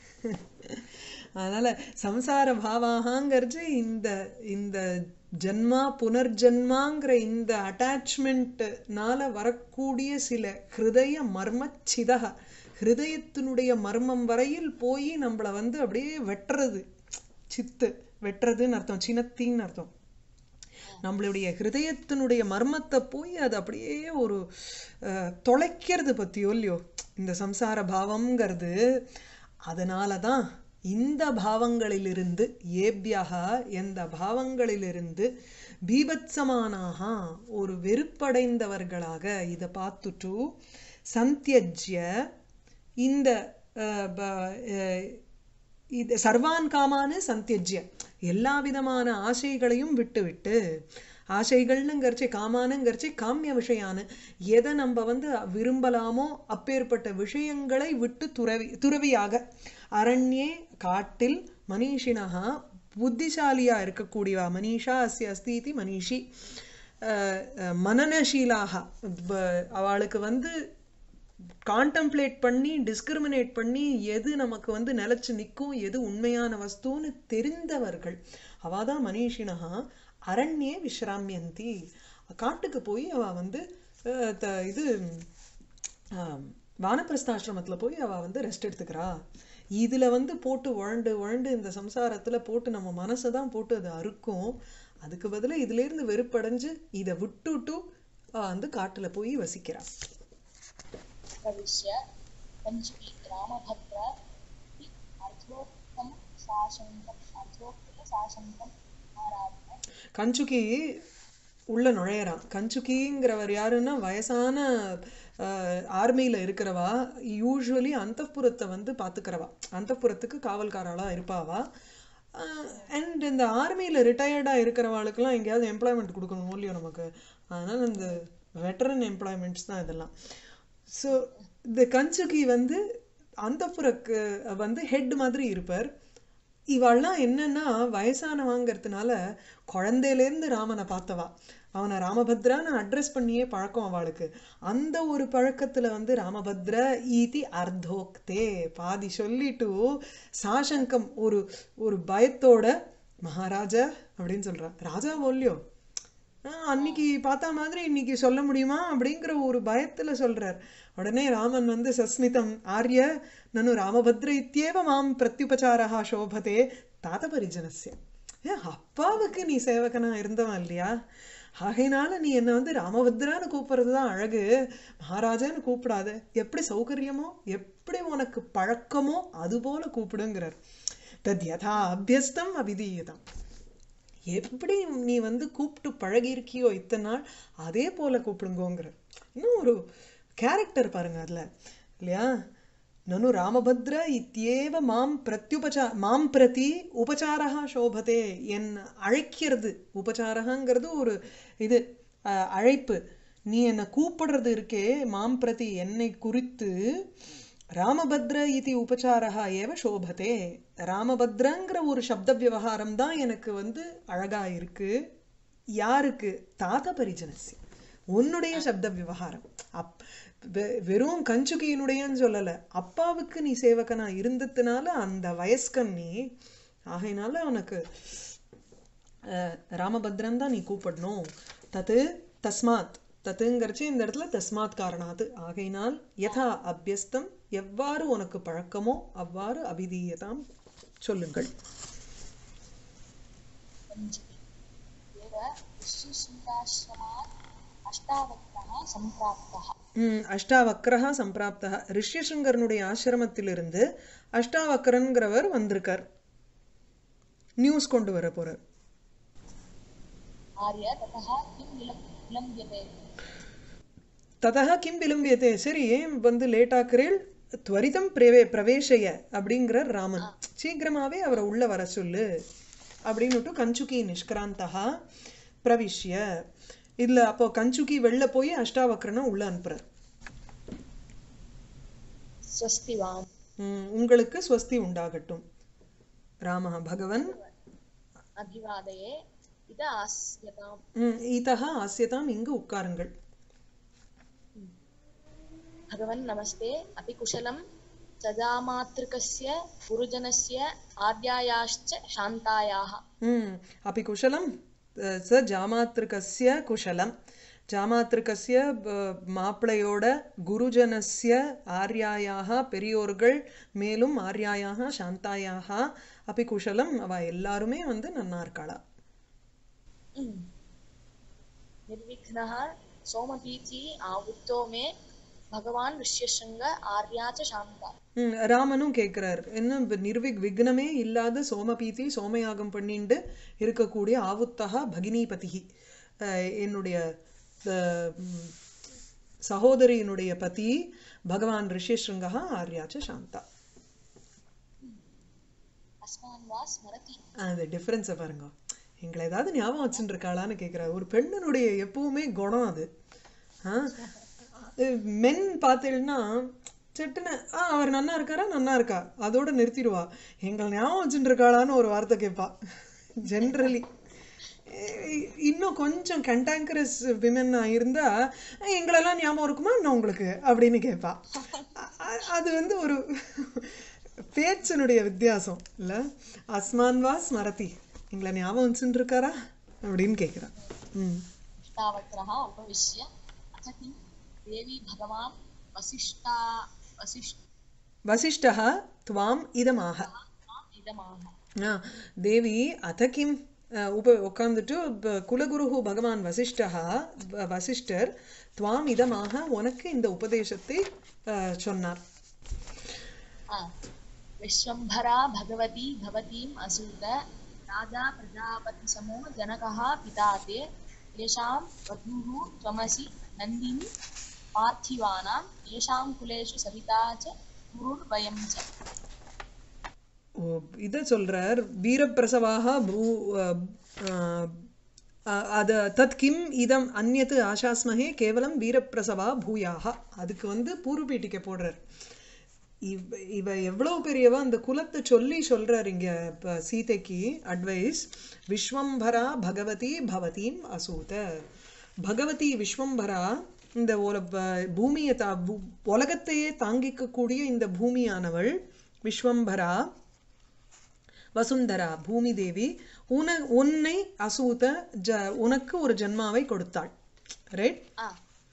அதனால சம்சார பாவாகங்கிறது இந்த இந்த ஜன்மா புனர்ஜன்மாங்கிற இந்த அட்டாச்மெண்ட்னால வரக்கூடிய சில ஹிருதய மர்மச்சிதக ஹிருதயத்தினுடைய மர்மம் வரையில் போய் நம்மளை வந்து அப்படியே வெட்டுறது சித்து வெட்டுறதுன்னு அர்த்தம் சினத்தின்னு அர்த்தம் நம்மளுடைய ஹிருதயத்தினுடைய மர்மத்தை போய் அது அப்படியே ஒரு அஹ், தொலைக்கிறது பத்தியோ இல்லையோ இந்த சம்சார பாவம்ங்கிறது அதனால தான் இந்த பாவங்களிலிருந்து ஏபியாக எந்த பாவங்களிலிருந்து பீபத்சமானாக ஒரு வெறுப்படைந்தவர்களாக இதை பார்த்துட்டு சந்தியஜ்ய இந்த அஹ், ப- அஹ், இது சர்வான் காமானு சந்தியஜ்ய எல்லா விதமான ஆசைகளையும் விட்டு விட்டு ஆசைகள்னுங்கிறச்சு காமானுங்கிறச்சு காமிய விஷயானு எதை நம்ம வந்து விரும்பலாமோ அப்பேற்பட்ட விஷயங்களை விட்டு துறவி துறவியாக அரண்யே காட்டில் மனிஷினஹா புத்திசாலியா இருக்கக்கூடியவா மனிஷா அஸ்ய அஸ்தி இதி மனிஷி அஹ், அஹ், மனனசீலாக ப- அவளுக்கு வந்து கான்டம்ப்ளேட் பண்ணி டிஸ்கிரிமினேட் பண்ணி எது நமக்கு வந்து நிலைச்சு நிற்கும் எது உண்மையான வஸ்துன்னு தெரிந்தவர்கள் அவாதான் மனிஷினஹா அரண்யே விஸ்ராமியந்தி காட்டுக்கு போய் அவ வந்து அஹ், த- இது ஆம், வானப்பிரஸ்தாசிரமத்துல போய் அவ வந்து ரெஸ்ட் எடுத்துக்கிறா இதுல வந்து போட்டு உழண்டு உழண்டு இந்த சம்சாரத்துல போட்டு நம்ம மனசை தான் போட்டு அது அறுக்கும் அதுக்கு பதிலா இதுல இருந்து வெறுப்படைஞ்சு இதை விட்டுட்டு அவ வந்து காட்டுல போய் வசிக்கிறா प्रविश्य पञ्चमी रामभद्रा इति अर्थोक्तं साशङ्कम् अर्थोक्तसाशङ्कम् आराध्य கஞ்சுகி உள்ள நுழையறான் கஞ்சுகிங்கிறவர் யாருன்னா வயசான ஆர்மியில இருக்கிறவா யூஸ்வலி அந்தப்புறத்தை வந்து பாத்துக்கிறவா அந்தப்புறத்துக்கு காவல்காராளா இருப்பாவா அண்ட் இந்த ஆர்மியில ரிட்டையர்டா இருக்கிறவாளுக்கெல்லாம் எங்கேயாவது எம்ப்ளாய்மெண்ட் கொடுக்கணும் இல்லையோ நமக்கு அதனால இந்த வெட்டரன் எம்ப்ளாய்மெண்ட்ஸ் தான் இதெல்லாம் ஸோ இந்த கஞ்சுகி வந்து அந்தப்புறக்கு வந்து ஹெட் மாதிரி இருப்பார் இவள்லாம் என்னன்னா வயசானவாங்கிறதுனால குழந்தையிலேருந்து ராமனை பார்த்தவா அவனை ராமபத்ரான்னு அட்ரஸ் பண்ணியே பழக்கம் அவளுக்கு அந்த ஒரு பழக்கத்துல வந்து ராமபத்ர ஈதி அர்த்தோக்தே பாதி சொல்லிட்டு சாசங்கம் ஒரு ஒரு பயத்தோட மகாராஜா அப்படின்னு சொல்றா ராஜா ஒல்லியோ ஆஹ் அன்னைக்கு பார்த்தா மாதிரி இன்னைக்கு சொல்ல முடியுமா அப்படிங்கிற ஒரு பயத்துல சொல்றார் உடனே ராமன் வந்து சஸ்மிதம் ஆர்ய நனு ராமபத்ர இத்தியேவ மாம் பிரத்யுபச்சாரா சோபதே தாத பரிஜனஸ்ய ஏன் அப்பாவுக்கு நீ சேவகனா இருந்தவன் இல்லையா ஆகையினால நீ என்ன வந்து ராமபத்ரான்னு கூப்பிடுறது தான் அழகு மகாராஜான்னு கூப்பிடாத எப்படி சௌகரியமோ எப்படி உனக்கு பழக்கமோ அது போல கூப்பிடுங்கிறார் தத் யதா அபியஸ்தம் அபிதீயதாம் எப்படி நீ வந்து கூப்பிட்டு பழகியிருக்கியோ இத்தனை நாள் அதே போல கூப்பிடுங்கோங்கிற இன்னும் ஒரு கேரக்டர் பாருங்க அதுல இல்லையா நனு ராமபத்ர இத்தியேவ மாம் பிரத்யுபச்சா மாம் பிரதி உபச்சாரா சோபதே என் அழைக்கிறது உபச்சாரங்கிறது ஒரு இது அஹ், அழைப்பு நீ என்னை கூப்பிடுறது இருக்கே மாம் பிரதி என்னை குறித்து ராமபத்ர இது உபச்சாரா ஏவ சோபதே ராமபத்ரங்கிற ஒரு சப்த விவகாரம் தான் எனக்கு வந்து அழகா இருக்கு யாருக்கு தாத பரிஜனசி உன்னுடைய சப்த விவகாரம் அப் வெ- வெறும் கஞ்சுகியினுடையன்னு சொல்லல அப்பாவுக்கு நீ சேவகனா இருந்ததுனால அந்த வயஸ்கன் நீ ஆகையினால உனக்கு அஹ், ராமபத்ரன் தான் நீ கூப்பிடணும் தத்து தஸ்மாத் தத்துங்கிறச்சு இந்த இடத்துல தஸ்மாத் காரணாத்து ஆகையினால் யதா அபியஸ்தம் எவ்வாறு உனக்கு பழக்கமோ அவ்வாறு அபிதீயதாம் சொல்லுங்கள் पञ्चमी एव ऋषिशृङ्गाश्रमात् अष्टावक्रः सम्प्राप्तः ம், அஷ்டாவக்ரஹா சம்பிராப்தா ரிஷ்யசிங்கரனுடைய ஆசிரமத்திலிருந்து அஷ்டாவக்ரன்கிறவர் வந்திருக்கார் நியூஸ் கொண்டு வர போறார் आर्य ततः किं विलम् विलम्ब्यते ததா கிம் விளம்பியதே சரி ஏன் வந்து லேட் ஆக்குறேள் துவரிதம் பிரவே பிரவேசய அப்படிங்கிறார் ராமன் சீக்கிரமாவே அவரை உள்ள வர சொல்லு அப்படின்னுட்டு கஞ்சுகி நிஷ்கிராந்தகா பிரவிஷ்ய இதுல அப்போ கஞ்சுகி வெளில போய் அஷ்டாவக்ரனை உள்ள அனுப்புறார் स्वस्ति वाम् ம், உங்களுக்கு ஸ்வஸ்தி உண்டாகட்டும் ராம பகவன் अभिवादये इत आस्यताम् ம், ஈதா ஆசியதாம் இங்கு உட்காருங்கள் भगवन् नमस्ते अपि कुशलं सदामातृकस्य गुरुजनस्य आर्यायाश्च शान्तायाः ம் अपि कुशलं அஹ், ச ஜாமாத்திருக்கஸ்ய குஷலம் ஜாமாத்திருக்கஸ்ய ப- மாப்பிளையோட குருஜனஸ்ய ஆர்யாயாக பெரியோர்கள் மேலும் ஆர்யாயாக சாந்தாயாக அப்படி குஷலம் அவ எல்லாருமே வந்து நன்னா இருக்காளா निर्विघ्नः सोमपीची आवृत्तो मे भगवान् ऋष्यशृङ्ग आर्या च शान्ता ம், ராமனும் கேட்கிறார் என்ன இப்ப நிர்விக் விக்னமே இல்லாத சோமபீதி சோமயாகம் பண்ணிண்டு இருக்கக்கூடிய ஆவுத்தகா பகினிபதிகி அஹ், என்னுடைய அஹ், ம், சகோதரியினுடைய பதி பகவான் ரிஷிஷ்ருங்கா ஆர்யாச்ச சாந்தா अस्मान् वा ஸ்மரதி அந்த டிஃப்ரென்ஸை பாருங்க எங்களை ஏதாவது ஞாபகம் வச்சுட்டு இருக்காளான்னு கேட்குறாரு ஒரு பெண்ணினுடைய எப்பவுமே குணம் அது ஆ மென் பார்த்தீங்கன்னா சட்டுன்னு ஆ அவர் நன்னா இருக்காரா நன்னா இருக்கா அதோட நிறுத்திடுவா எங்களை ஞாபகம் வச்சுட்டு இருக்காளான்னு ஒரு வார்த்தை கேட்பா ஜென்ரலி இன்னும் கொஞ்சம் கண்டாங்கரஸ் விமன் இருந்தா "அஹ், எங்களெல்லாம் ஞாபகம் இருக்குமா இன்னும் உங்களுக்கு அப்படின்னு கேட்பா அ- அ- அது வந்து ஒரு பேச்சினுடைய வித்தியாசம் இல்ல அஸ்மான் வா ஸ்மரதி எங்களை ஞாபகம் வச்சுட்டு இருக்காரா அப்படின்னு கேட்குறா ம் अष्टावक्रः उपविश्य अथ किं देवी भगवान् वसिष्ठा वसिष्ठ வசிஷ்டः துவாம் இதமாக इदमाह ஆ, தேவி அத கிம் அஹ், உப உட்காந்துட்டு ப- குலகுருஹு பகவான் வசிஷ்டः வ- வசிஷ்டர் துவாம் இதமாக உனக்கு இந்த உபதேசத்தை அஹ், சொன்னார் आ, विश्वम्भरा भगवती भवतीम् असूत राजा प्रजापतिसमो जनकः पिता ते येषां वधूः त्वमसि नन्दिनी पार्थिवानां येषां कुलेषु सविता च गुरुर्वयं च ஓ, இத சொல்றார் வீரப்பிரசவாக பூ அஹ், அஹ், அஹ், அத தத் கிம் இதம் அந்நத்து ஆசாஸ்மகே கேவலம் வீரப்பிரசவா பூயாக அதுக்கு வந்து பூர்வபீட்டிக்க போடுறார் இவ இவ எவ்வளவு பெரியவா அந்த குலத்தை சொல்லி சொல்றார் இங்க இப்ப சீதைக்கு அட்வைஸ் விஸ்வம்பரா பகவதி பவதீம் அசூத பகவதி விஸ்வம்பரா இந்த ஒரு ப- பூமியை தா பூ- உலகத்தையே தாங்கிக்கக்கூடிய இந்த பூமியானவள் விஸ்வம்பரா வசுந்தரா பூமி தேவி உன உன்னை அசூத ஜ உனக்கு ஒரு ஜன்மாவை கொடுத்தாள் ரைட் आ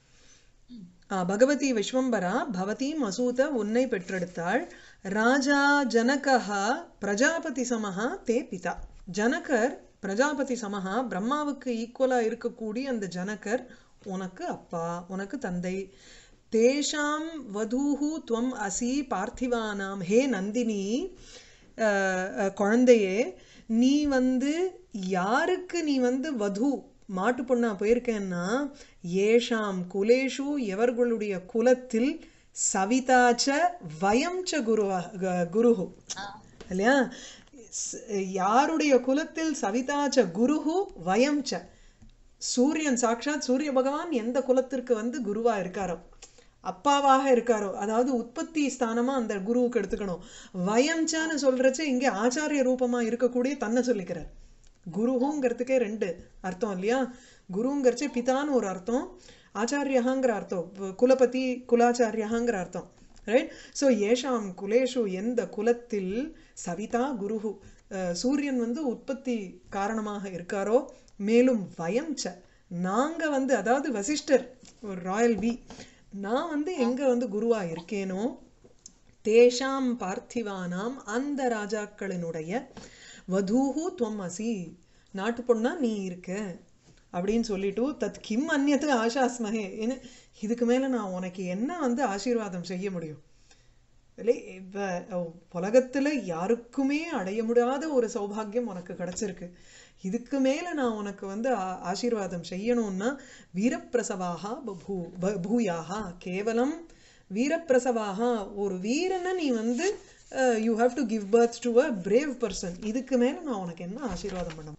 ஆ, பகவதி விஸ்வம்பரா பவதீம் அசூத உன்னை பெற்றெடுத்தாள் ராஜா ஜனகா பிரஜாபதி சமஹா தே பிதா ஜனகர் பிரஜாபதி சமஹா பிரம்மாவுக்கு ஈக்குவலா இருக்கக்கூடிய அந்த ஜனகர் உனக்கு அப்பா உனக்கு தந்தை தேஷாம் வதூஹு துவம் அசி பார்த்திவானாம் ஹே நந்தினி அஹ், அஹ், குழந்தையே நீ வந்து யாருக்கு நீ வந்து வது மாட்டு பொண்ணா போயிருக்கேன்னா ஏஷாம் குலேஷு எவர்களுடைய குலத்தில் சவிதாச்ச வயம் ச குருவா க- குருஹு இல்லையா ஸ்- யாருடைய குலத்தில் சவிதாச்ச குருஹு வயம் ச சூரியன் சாக்ஷாத் சூரிய பகவான் எந்த குலத்திற்கு வந்து குருவா இருக்காரோ அப்பாவாக இருக்காரோ அதாவது உற்பத்தி ஸ்தானமா அந்த குருவுக்கு எடுத்துக்கணும் வயம்சான்னு சொல்றச்ச இங்க ஆச்சாரிய ரூபமா இருக்கக்கூடிய தன்னை சொல்லிக்கிறார் குருஹுங்கிறதுக்கே ரெண்டு அர்த்தம் இல்லையா குருங்கிறச்சு பிதான்னு ஒரு அர்த்தம் ஆச்சாரியகாங்கிற அர்த்தம் கு- குலபதி குலாச்சாரியகாங்கிற அர்த்தம் ரைட் ஸோ ஏஷாம் குலேஷு எந்த குலத்தில் சவிதா குருஹு அஹ், சூரியன் வந்து உற்பத்தி காரணமாக இருக்காரோ மேலும் வயம் ச நாங்க வந்து அதாவது வசிஷ்டர் ஒரு ராயல் வி நான் வந்து எங்க வந்து குருவா இருக்கேனோ தேஷாம் பார்த்திவானாம் அந்த ராஜாக்களினுடைய வதூஹு துவம் அசி நாட்டு பொண்ணா நீ இருக்க அப்படின்னு சொல்லிட்டு தத் கிம் அந்நியத்து ஆசாஸ்மகே ஏன்னா இதுக்கு மேல நான் உனக்கு என்ன வந்து ஆசீர்வாதம் செய்ய முடியும் இல்லை இப்போ உலகத்துல யாருக்குமே அடைய முடியாத ஒரு சௌபாகியம் உனக்கு கிடைச்சிருக்கு இதுக்கு மேல நான் உனக்கு வந்து ஆ- ஆசீர்வாதம் செய்யணும்னா வீரப்பிரசவாக பபூ ப- பூயாக கேவலம் வீரப்பிரசவாக ஒரு வீரனை நீ வந்து you have to give birth to a brave person இதுக்கு மேல நான் உனக்கு என்ன ஆசீர்வாதம் பண்ண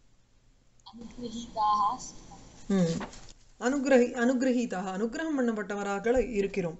अनुगृहीताः स्मः। ம். அனுகிரகி அனுகிரகீதாக அனுகிரகம் பண்ணப்பட்டவராக இருக்கிறோம்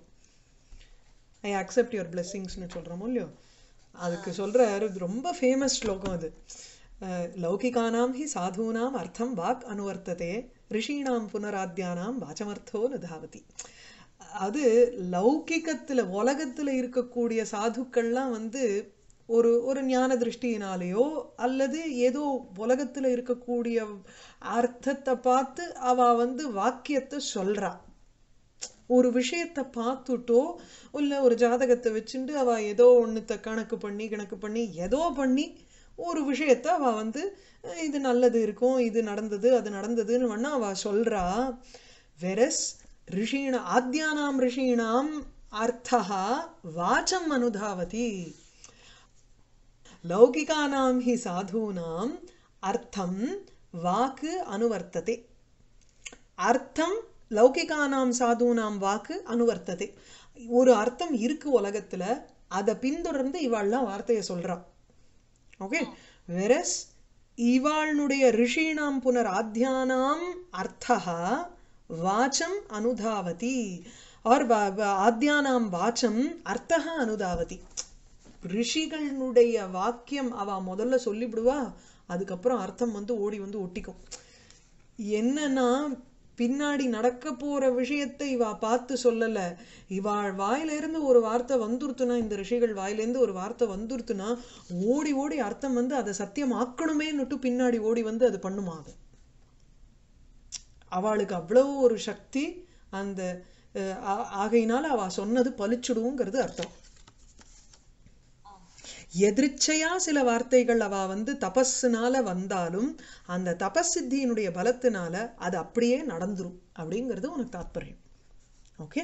ஐ அக்செப்ட் யுவர் பிளெஸ்ஸிங்ஸ்னு சொல்கிறோமோ இல்லையோ அதுக்கு சொல்கிறார் இது ரொம்ப ஃபேமஸ் ஸ்லோகம் அது அஹ், லௌகிகானாம் ஹி சாதூனாம் அர்த்தம் வாக் அனுவர்த்ததே ரிஷீணாம் புனராத்யானாம் வாச்சமர்த்தோ நதாவதி அது லௌகிகத்துல உலகத்துல இருக்கக்கூடிய சாதுக்கள்லாம் வந்து ஒரு ஒரு ஞான திருஷ்டியினாலேயோ அல்லது ஏதோ உலகத்துல இருக்கக்கூடிய அர்த்தத்தை பார்த்து அவ வந்து வாக்கியத்தை சொல்றா ஒரு விஷயத்தை பார்த்துட்டோ இல்ல ஒரு ஜாதகத்தை வச்சுட்டு அவ ஏதோ ஒண்ணுத்த கணக்கு பண்ணி கணக்கு பண்ணி ஏதோ பண்ணி ஒரு விஷயத்த அவ வந்து அஹ், இது நல்லது இருக்கும் இது நடந்தது அது நடந்ததுன்னு வேணா அவ சொல்றா வெரஸ் ரிஷீண ஆத்யானாம் ரிஷீணாம் அர்த்தா வாச்சம் அனுதாவதி லௌகிகானாம் ஹி சாதூனாம் அர்த்தம் வாக்கு அனுவர்த்ததே அர்த்தம் லௌகிகானாம் சாதுனாம் வாக்கு அனுவர்த்ததே ஒரு அர்த்தம் இருக்கு உலகத்துல அதை பின்தொடர்ந்து இவாள்லாம் வார்த்தையை சொல்றா ஓகே வெரஸ் இவாளுடைய ரிஷீணாம் புனர் ஆத்தியானாம் அர்த்தா வாச்சம் அனுதாவதி ஆர் ஆத்தியானாம் வாச்சம் அர்த்தா அனுதாவதி ரிஷிகளுடைய வாக்கியம் அவ முதல்ல சொல்லிவிடுவா அதுக்கப்புறம் அர்த்தம் வந்து ஓடி வந்து ஒட்டிக்கும் என்னன்னா பின்னாடி நடக்க போற விஷயத்தை இவ பார்த்து சொல்லல இவாள் வாயிலிருந்து ஒரு வார்த்தை வந்துருத்துனா இந்த ரிஷிகள் வாயிலிருந்து ஒரு வார்த்தை வந்துருத்துனா ஓடி ஓடி அர்த்தம் வந்து அதை சத்தியமாக்கணுமேன்னுட்டு பின்னாடி ஓடி வந்து அது பண்ணுமா அது அவளுக்கு அவ்வளவு ஒரு சக்தி அந்த அஹ், ஆ- ஆகையினால அவ சொன்னது பலிச்சுடுங்கிறது அர்த்தம் எதிர்ச்சையா சில வார்த்தைகள் அவ வந்து தபஸ்னால வந்தாலும் அந்த தபஸ் சித்தியினுடைய பலத்தினால அது அப்படியே நடந்துரும் அப்படிங்கிறது உனக்கு தாத்பரியம் ஓகே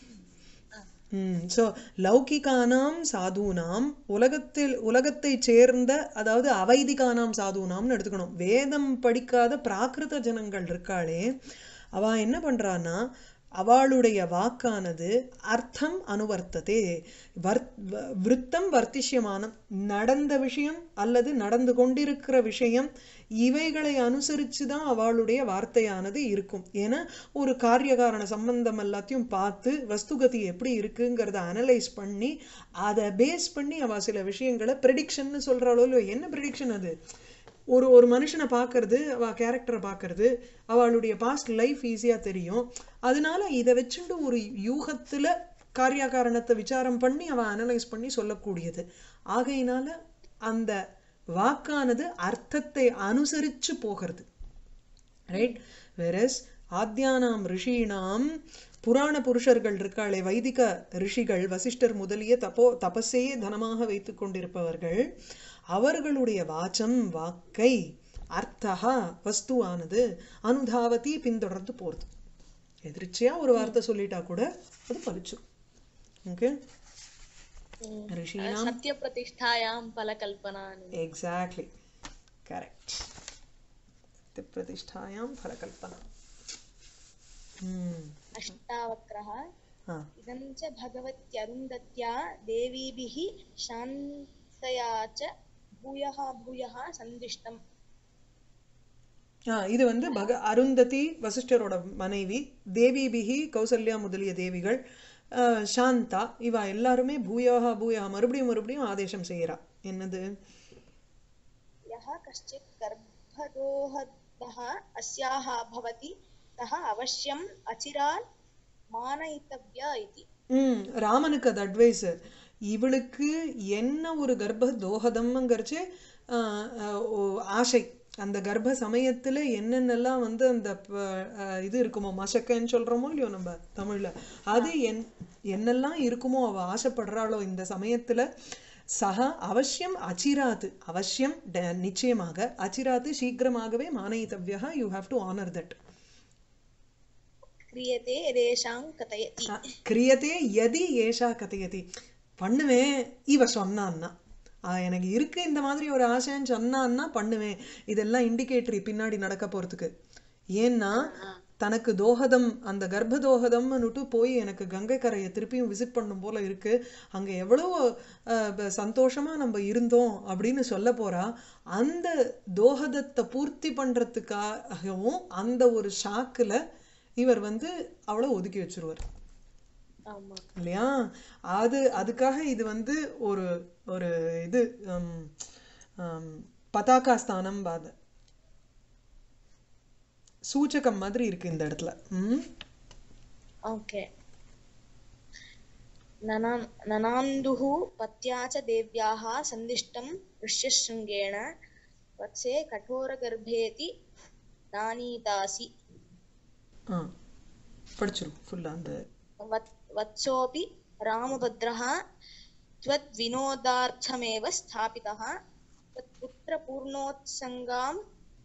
ம் ஸோ லௌகிகானாம் சாதுனாம் உலகத்தில் உலகத்தை சேர்ந்த அதாவது அவைதிகானாம் சாதுனாம்னு எடுத்துக்கணும் வேதம் படிக்காத பிராகிருத ஜனங்கள் இருக்காளே அவ என்ன பண்றான்னா அவளுடைய வாக்கானது அர்த்தம் அனுவர்த்ததே வர் வ- விருத்தம் வர்த்திஷ்யமானம் நடந்த விஷயம் அல்லது நடந்து கொண்டிருக்கிற விஷயம் இவைகளை அனுசரிச்சு தான் அவளுடைய வார்த்தையானது இருக்கும் ஏன்னா ஒரு காரியகாரண சம்பந்தம் எல்லாத்தையும் பார்த்து வஸ்துகதி எப்படி இருக்குங்கிறத அனலைஸ் பண்ணி அதை பேஸ் பண்ணி அவ சில விஷயங்களை ப்ரெடிக்ஷன்னு சொல்றாளோ இல்லையோ என்ன ப்ரெடிக்ஷன் அது ஒரு ஒரு மனுஷனை பார்க்கறது அவ கேரக்டரை பார்க்கறது அவளுடைய பாஸ்ட் லைஃப் ஈஸியா தெரியும் அதனால இதை வச்சுட்டு ஒரு யூகத்துல காரியகாரணத்தை விசாரம் பண்ணி அவ அனலைஸ் பண்ணி சொல்லக்கூடியது ஆகையினால அந்த வாக்கானது அர்த்தத்தை அனுசரிச்சு போகிறது ரைட் வெரஸ் ஆத்யானாம் ரிஷீணாம் புராண புருஷர்கள் இருக்காளே வைதிக ரிஷிகள் வசிஷ்டர் முதலிய தபோ தபஸையே தனமாக வைத்துக் கொண்டிருப்பவர்கள் அவர்களுடைய வாச்சம் வாக்கை அர்த்தா வஸ்துவானது அனுதாவதி பின்தொடர்ந்து போறது எதிர்ச்சியா ஒரு வார்த்தை சொல்லிட்டா கூட அது பலிச்சிரும் ஓகே ரிஷீணாம் सत्यप्रतिष्ठायां फलकल्पना एग्जैक्टली करेक्ट प्रतिष्ठायां फलकल्पना हम्म अष्टावक्रः हाँ इदं च भगवत्यरुन्धत्या देवीभिः शान्तया च भूयः भूयः सन्दिष्टम् ஆ, இது வந்து பக அருந்ததி வசிஷ்டரோட மனைவி தேவிபிகி கௌசல்யா முதலிய தேவிகள் ஆ, சாந்தா இவ எல்லாருமே பூயாக பூயா மறுபடியும் மறுபடியும் ஆதேசம் செய்யறா என்னது यः कश्चित् गर्भदोहदः अस्याः भवति सः अवश्यम् अचिरात् मानयितव्य इति ம் ராமனுக்கு அது அட்வைஸ் இவளுக்கு என்ன ஒரு கர்ப்ப தோகதம்ங்கிறச்சு ஆசை அந்த கர்ப்ப சமயத்துல என்னென்னலாம் வந்து அந்த ப- ஆஹ் இது இருக்குமோ மசக்கன்னு சொல்றோமோ இல்லையோ நம்ம தமிழ்ல அது என் என்னெல்லாம் இருக்குமோ அவ ஆசைப்படுறாளோ இந்த சமயத்துல சக அவசியம் அச்சிராத்து அவசியம் ட- நிச்சயமாக அச்சிராத்து சீக்கிரமாகவே மானயித்தவ்யா you have to honour that क्रियते रेषां कथयति கிரியத்தே எதி ஏஷா கதையதி பண்ணுவேன் இவ சொன்னான்னா ஆ, எனக்கு இருக்கு இந்த மாதிரி ஒரு ஆசைன்னு சொன்னான்னா பண்ணுவேன் இதெல்லாம் இண்டிகேட்டரி பின்னாடி நடக்க போறதுக்கு ஏன்னா தனக்கு தோஹதம் அந்த கர்ப்ப தோஹதம்னுட்டு போய் எனக்கு கங்கை கரையை திருப்பியும் விசிட் பண்ணும் போல இருக்கு அங்க எவ்வளவு அஹ், ப- சந்தோஷமா நம்ம இருந்தோம் அப்படின்னு சொல்ல போறா அந்த தோஹதத்தை பூர்த்தி பண்றதுக்காகவும் அந்த ஒரு ஷாக்குல இவர் வந்து அவளை ஒதுக்கி வச்சிருவார் ஆமா இல்லையா அது அதுக்காக இது வந்து ஒரு ஒரு இது ஹம், ஹம், பதாகா ஸ்தானம் பாத சூச்சகம் மாதிரி இருக்கு இந்த இடத்துல ம் ஓகே नना- ननान्दुः पत्या च देव्याः सन्दिष्टं ऋष्यशृङ्गेण वत्से कठोरगर्भेति नानीतासि ஆ படிச்சிரும் ஃபுல்லா அந்த वत् वत्सोऽपि रामभद्रः त्वद्विनोदार्थमेव स्थापितः त्वत्पुत्रपूर्णोत्सङ्गाम्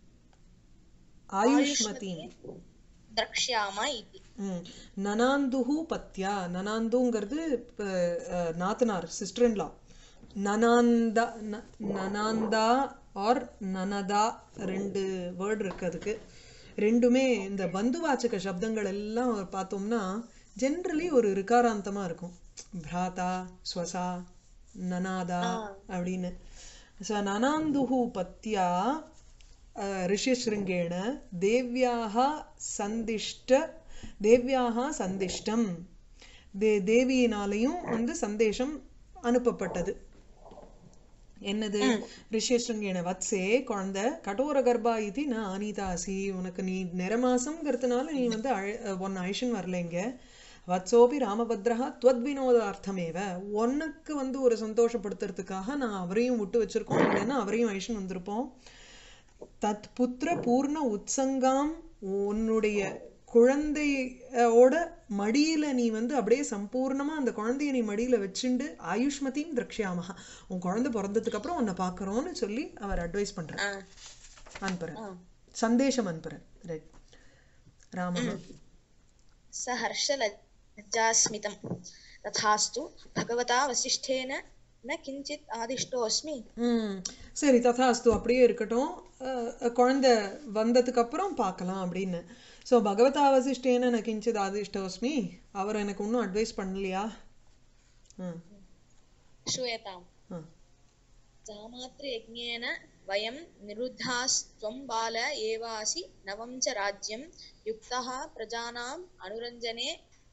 ஆயுஷ்மதீம் द्रक्ष्याम इति ம். நனாந்துஹு பத்யா நனாந்துங்கிறது இப்ப, அஹ், நாத்தனார் சிஸ்டர் இன்லா நனாந்தா ந- நனாந்தா ஆர் நனதா ரெண்டு வேர்டு இருக்கு அதுக்கு ரெண்டுமே இந்த பந்துவாச்சக சப்தங்கள் எல்லாம் பார்த்தோம்னா ஜென்ரலி ஒரு ரிகாராந்தமா இருக்கும் பிராதா ஸ்வசா நனாதா அப்படின்னு ஸோ நனாந்துஹு பத்யா அஹ், ரிஷிஸ்ருங்கேண தேவ்யாः சந்திஷ்ட தேவ்யாः சந்திஷ்டம் தே தேவியினாலையும் வந்து சந்தேஷம் அனுப்பப்பட்டது என்னது ரிஷிஸ்ருங்கேன வத்சே குழந்தை கடோர கர்ப்பா இது நான் அனிதாசி உனக்கு நீ நிறமாசம்ங்கிறதுனால நீ வந்து அழ ஒன்னு அழிஷன் வரலைங்க வத்சோபி ராமபத்ரஹா துவத் வினோதார்த்தமேவ உனக்கு வந்து ஒரு சந்தோஷப்படுத்துறதுக்காக நான் அவரையும் விட்டு வச்சிருக்கோம் இல்லைன்னா அவரையும் அழிஷன் வந்திருப்போம் தத் புத்திர பூர்ண உத்சங்காம் உன்னுடைய குழந்தையோட மடியில நீ வந்து அப்படியே சம்பூர்ணமா அந்த குழந்தைய நீ மடியில வச்சுண்டு ஆயுஷ்மதியும் திரக்ஷியாமஹா உன் குழந்தை பிறந்ததுக்கு அப்புறம் உன்னை பார்க்கறோம்னு சொல்லி அவர் அட்வைஸ் பண்றார் ஆ, அனுப்புறேன் ஆ. சந்தேஷம் அனுப்புறேன் ரைட் ராம स हर्षलज्जास्मितं तथास्तु भगवता वसिष्ठेन न किञ्चित् आदिष्टोऽस्मि ம் சரி ததாஸ்து அப்படியே இருக்கட்டும் அஹ், குழந்தை வந்ததுக்கு அப்புறம் பார்க்கலாம் அப்படின்னு ஸோ பகவதா வசிஷ்டேன நான் கிஞ்சித் ஆதிஷ்டோஸ்மி அவர் எனக்கு இன்னும் அட்வைஸ் பண்ணலையா ம் श्रूयताम् ஆ जामातृयज्ञेन वयं निरुद्धास्त्वं बाल एवासि नवं च राज्यं युक्तः प्रजानाम् अनुरञ्जने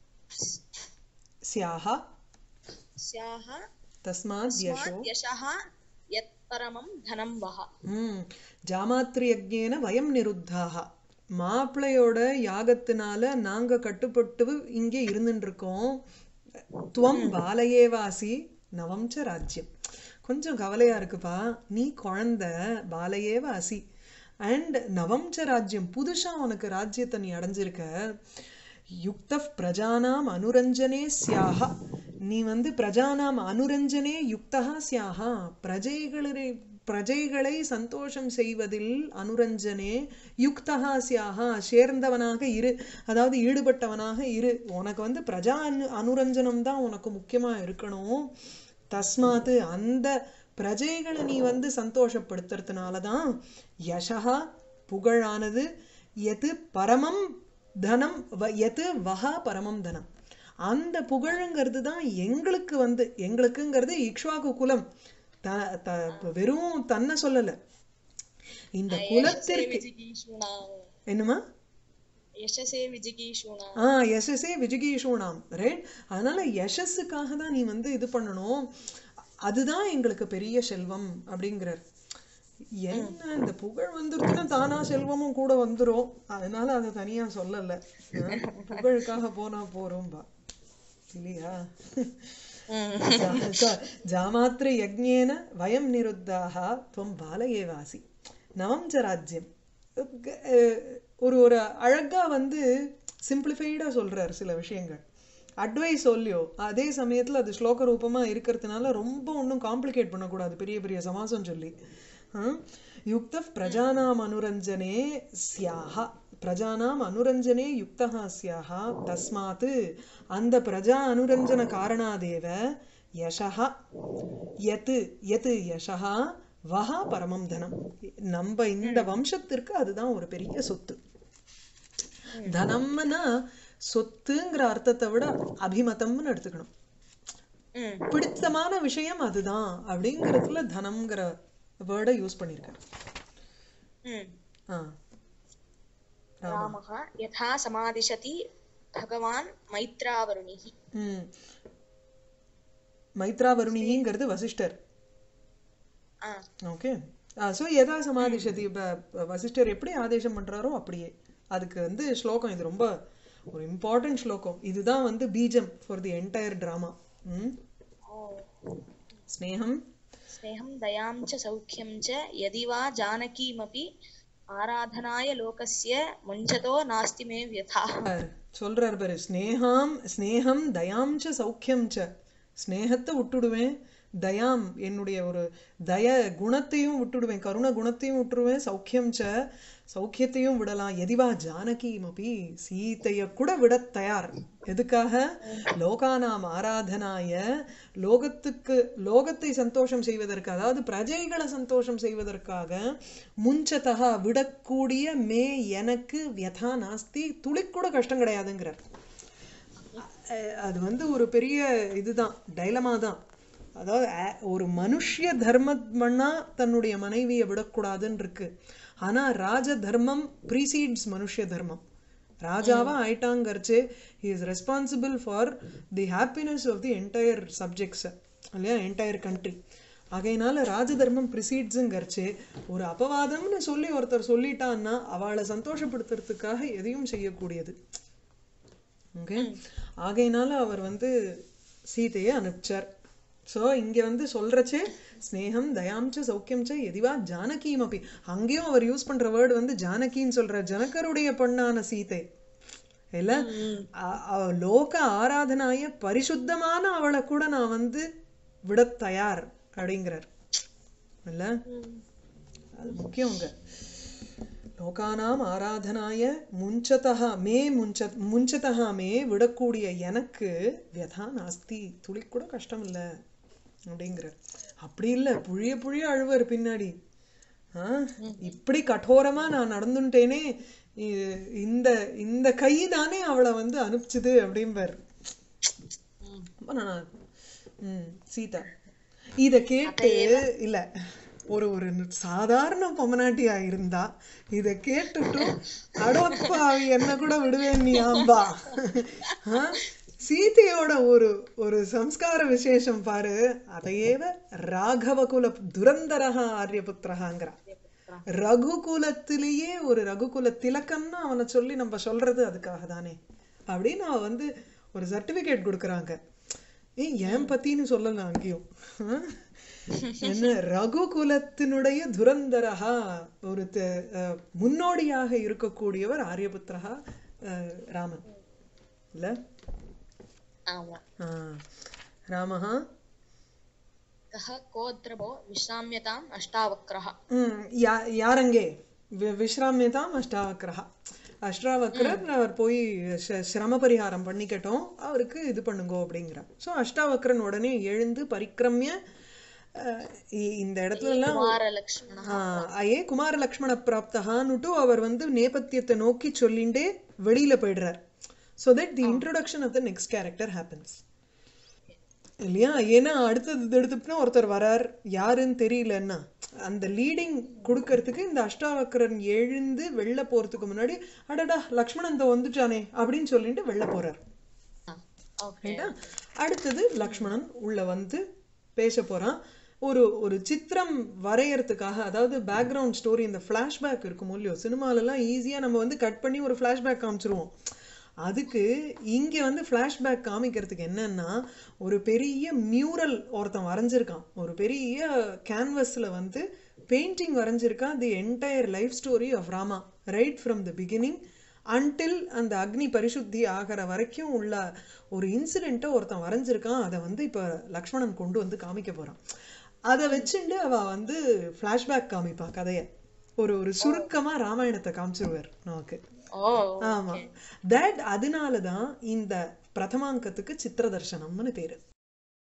स्याः स्याः तस्मात् यशो तस्मात् यशः यत्परमं धनं वः ம் ஜாமாத்ரியஜேன வயம் நிருத்தாக மாப்பிள்ளையோட யாகத்தினால நாங்க கட்டுப்பட்டு இங்கே இருந்துட்டு இருக்கோம் துவம் பாலையேவாசி நவம் ச ராஜ்யம் கொஞ்சம் கவலையா இருக்குப்பா நீ குழந்தை பாலையேவாசி அண்ட் நவம் ச ராஜ்யம் புதுசா உனக்கு ராஜ்யத்தை நீ அடைஞ்சிருக்க யுக்த பிரஜானாம் அனுரஞ்சனே ஸ்யாஹ நீ வந்து பிரஜானாம் அனுரஞ்சனே யுக்தா ஸ்யாஹா பிரஜைகளை பிரஜைகளை சந்தோஷம் செய்வதில் அனுரஞ்சனே யுக்தா ஸ்யாஹா சேர்ந்தவனாக இரு அதாவது ஈடுபட்டவனாக இரு உனக்கு வந்து பிரஜா அனு அனுரஞ்சனம் தான் உனக்கு முக்கியமா இருக்கணும் தஸ்மாத்து அந்த பிரஜைகளை நீ வந்து சந்தோஷப்படுத்துறதுனால தான் யசகா புகழானது எது பரமம் தனம் வ- எது வஹா பரமம் தனம் அந்த புகழுங்கிறது தான் எங்களுக்கு வந்து எங்களுக்குங்கிறது இக்ஷ்வாகு குலம் த த வெறும் தன்னை சொல்லல இந்த குலத்திற்கு विजिगीषूणाम् என்னமா यशसे विजिगीषूणाम् ஆ யசஸே விஜிகீஷூணாம் ரைட் அதனால யசஸுக்காக தான் நீ வந்து இது பண்ணணும் அதுதான் எங்களுக்கு பெரிய செல்வம் அப்படிங்கிறார் என்ன இந்த புகழ் வந்துருச்சுன்னா தானா செல்வமும் கூட வந்துரும் அதனால அதை தனியா சொல்லல ஆ, புகழுக்காக போனா போறோம்பா இல்லையா ஜாமாத்திர யஜ்ஞேன வயம் நிருத்தாக துவம் பால ஏவாசி நவம் ச ராஜ்யம் அஹ் ஒரு ஒரு அழகா வந்து சிம்பிளிஃபைடா சொல்றார் சில விஷயங்கள் அட்வைஸ் சொல்லியோ அதே சமயத்துல அது ஸ்லோக ரூபமா இருக்கிறதுனால ரொம்ப ஒன்றும் காம்ப்ளிகேட் பண்ணக்கூடாது பெரிய பெரிய சமாசம் சொல்லி ஆ? யுக்த பிரஜானாம் அனுரஞ்சனே ஸ்யாஹ பிரஜானாம் அனுரஞ்சனே யுக்தா ஸ்யாஹ தஸ்மாத் அந்த பிரஜா அனுரஞ்சன காரணாதேவ யசஹ யத் யத் யசஹா வஹா பரமம் தனம் நம்ம இந்த வம்சத்திற்கு அதுதான் ஒரு பெரிய சொத்து தனம்னா சொத்துங்கிற அர்த்தத்தை விட அபிமதம்னு எடுத்துக்கணும் ம் பிடித்தமான விஷயம் அதுதான் அப்படிங்கிறதுல தனம்ங்கிற வேர்டை யூஸ் பண்ணியிருக்காரு ம் ஆ रामः यथा समादिशति भगवान् मैत्रावरुणिः ம் மைத்ராவருணிங்கிறது வசிஷ்டர் ஆ ஓகே ஸோ எதா சமாதிஷதி இப்போ வசிஷ்டர் எப்படி ஆதேசம் பண்றாரோ அப்படியே அதுக்கு வந்து ஸ்லோகம் இது ரொம்ப ஒரு இம்பார்ட்டன்ட் ஸ்லோகம் இதுதான் வந்து பீஜம் ஃபார் தி என்டையர் ட்ராமா ம் ओ ஸ்னேகம் स्नेहं दयां च सौख्यं च यदि वा जानकीमपि आराधनाय लोकस्य मुञ्चतो नास्ति मे व्यथा பாரு, சொல்றார் பாரு ஸ்னேகாம் ஸ்னேகம் தயாம் ச சௌக்கியம் ச ஸ்னேகத்தை விட்டுடுவேன் தயாம் என்னுடைய ஒரு தய குணத்தையும் விட்டுடுவேன் கருண குணத்தையும் விட்டுடுவேன் சௌக்கியம் ச சௌக்கியத்தையும் விடலாம் எதிவா ஜானகிமபி சீதைய கூட விட தயார் எதுக்காக லோகானாம் ஆராதனாய லோகத்துக்கு லோகத்தை சந்தோஷம் செய்வதற்கு அதாவது பிரஜைகளை சந்தோஷம் செய்வதற்காக முஞ்சதகா விடக்கூடிய மே எனக்கு வியதா நாஸ்தி துளிக்கூட கஷ்டம் கிடையாதுங்கிறார் அஹ் அது வந்து ஒரு பெரிய இதுதான் டைலமா தான் அதாவது அ- ஒரு மனுஷ்ய தர்மம்னா தன்னுடைய மனைவியை விடக்கூடாதுன்னு இருக்கு ஆனா ராஜ தர்மம் ப்ரீசீட்ஸ் மனுஷ்ய தர்மம் ராஜாவா ஆயிட்டாங்கரிச்சு he is responsible for the happiness of the entire subjects இல்லையா என்டையர் கண்ட்ரி ஆகையினால ராஜ தர்மம் ப்ரிசீட்ஸுங்கிறச்சு ஒரு அபவாதம்னு சொல்லி ஒருத்தர் சொல்லிட்டான்னா அவளை சந்தோஷப்படுத்துறதுக்காக எதையும் செய்யக்கூடியது ஓகே ஆகையினால அவர் வந்து சீதையை அனுப்பிச்சார் ஸோ இங்க வந்து சொல்றச்சே ஸ்னேகம் தயாம் ச சௌக்கியம் ச எதிவா ஜானகியும் அப்படி அங்கேயும் அவர் யூஸ் பண்ற வேர்டு வந்து ஜானகின்னு சொல்ற ஜனகருடைய பொண்ணான சீதை இல்ல அ- அவ- லோக ஆராதனாய பரிசுத்தமான அவளை கூட நான் வந்து விட தயார் அப்படிங்கிறார் இல்ல அது முக்கியம் அங்க லோகானாம் ஆராதனாய முஞ்சதா மே முஞ்ச முஞ்சதா மே விடக்கூடிய எனக்கு வியதா நாஸ்தி துளி கூட கஷ்டம் இல்ல அப்படிங்கிறார் அப்படி இல்ல புழிய புழிய அழுவார் பின்னாடி ஆ, இப்படி கடோரமா நான் நடந்துட்டேனே இ- இந்த இந்த கை தானே அவளை வந்து அனுப்பிச்சுது அப்படிம்பார் ரொம்ப நல்லா இருக்கும். ம் சீதா இத கேட்டு இல்ல ஒரு ஒரு சாதாரண பொம்மநாட்டியா இருந்தா இத கேட்டுட்டும் அடப்பாவி என்ன கூட விடுவேன் நீ ஆம்பா ஆ? சீதையோட ஒரு ஒரு சம்ஸ்கார விசேஷம் பாரு அதையேவ ராகவகுல துரந்தரஹா ஆரியபுத்திரஹாங்கிறா ரகுகுலத்திலேயே ஒரு ரகுகுல திலக்கம்னு அவனை சொல்லி நம்ம சொல்றது அதுக்காக தானே அப்படின்னு அவ வந்து ஒரு சர்டிபிகேட் கொடுக்குறாங்க ஏய் என் பத்தின்னு சொல்லலாம் அங்கேயும் ஆ? என்ன ரகுகுலத்தினுடைய துரந்தரஹா ஒரு த- அஹ், முன்னோடியாக இருக்கக்கூடியவர் ஆரியபுத்திரஹா அஹ், ராமன் இல்ல आमा ஆ. ராமஹா कः कोऽद्रवो विश्राम्यताम् अष्टावक्रः ம், யா- யாரங்கே வி- விஸ்ராமியதாம் அஷ்டாவக்ரஹா அஷ்டாவக்ரர் அவர் போய் ச- சிரம பரிகாரம் பண்ணிக்கட்டும் அவருக்கு இது பண்ணுங்கோ அப்படிங்கிறார் ஸோ அஷ்டாவக்ரன் உடனே எழுந்து பரிக்கிரமிய அஹ், இ- இந்த இடத்துல எல்லாம் कुमारलक्ष्मणः ஆஹ், அயே குமார லக்ஷ்மண பிராப்தகான்னுட்டு அவர் வந்து நேபத்தியத்தை நோக்கி சொல்லிண்டே வெளியில போயிடுறார் so that the introduction of the next character happens இல்லையா ஏன்னா அடுத்தது எடுத்துட்டுனா ஒருத்தர் வரார் யாருன்னு தெரியலன்னா அந்த லீடிங் கொடுக்கறதுக்கு இந்த அஷ்டாவக்கரன் எழுந்து வெளில போறதுக்கு முன்னாடி அடடா லக்ஷ்மணன் இந்த வந்துட்டானே அப்படின்னு சொல்லிட்டு வெளில போறார் ओके ரைட்டா அடுத்தது லக்ஷ்மணன் உள்ள வந்து பேச போறான் ஒரு ஒரு சித்திரம் வரையறதுக்காக அதாவது பேக்ரவுண்ட் ஸ்டோரி இந்த ஃப்ளாஷ்பேக் இருக்கும் இல்லையோ சினிமாலெல்லாம் ஈஸியாக நம்ம வந்து கட் பண்ணி ஒரு ஃப்ளாஷ்பேக் காமிச்சிருவோம் அதுக்கு இங்க வந்து ஃப்ளாஷ்பேக் காமிக்கிறதுக்கு என்னன்னா ஒரு பெரிய மியூரல் ஒருத்தன் வரைஞ்சிருக்கான் ஒரு பெரிய கேன்வஸ்ல வந்து பெயிண்டிங் வரைஞ்சிருக்கான் the entire life story of Rama right from the beginning until அந்த அக்னி பரிசுத்தி ஆகிற வரைக்கும் உள்ள ஒரு இன்சிடெண்ட்டை ஒருத்தன் வரைஞ்சிருக்கான் அதை வந்து இப்போ லக்ஷ்மணன் கொண்டு வந்து காமிக்க போறான் அதை வச்சுண்டு அவ வந்து ஃப்ளாஷ்பேக் காமிப்பா கதையை ஒரு ஒரு சுருக்கமா ராமாயணத்தை காமிச்சிருவார் நமக்கு ஓ ஆமா தட் அதனால தான் இந்த பிரதமாங்கத்துக்கு சித்திர தர்சனம்னு பேரு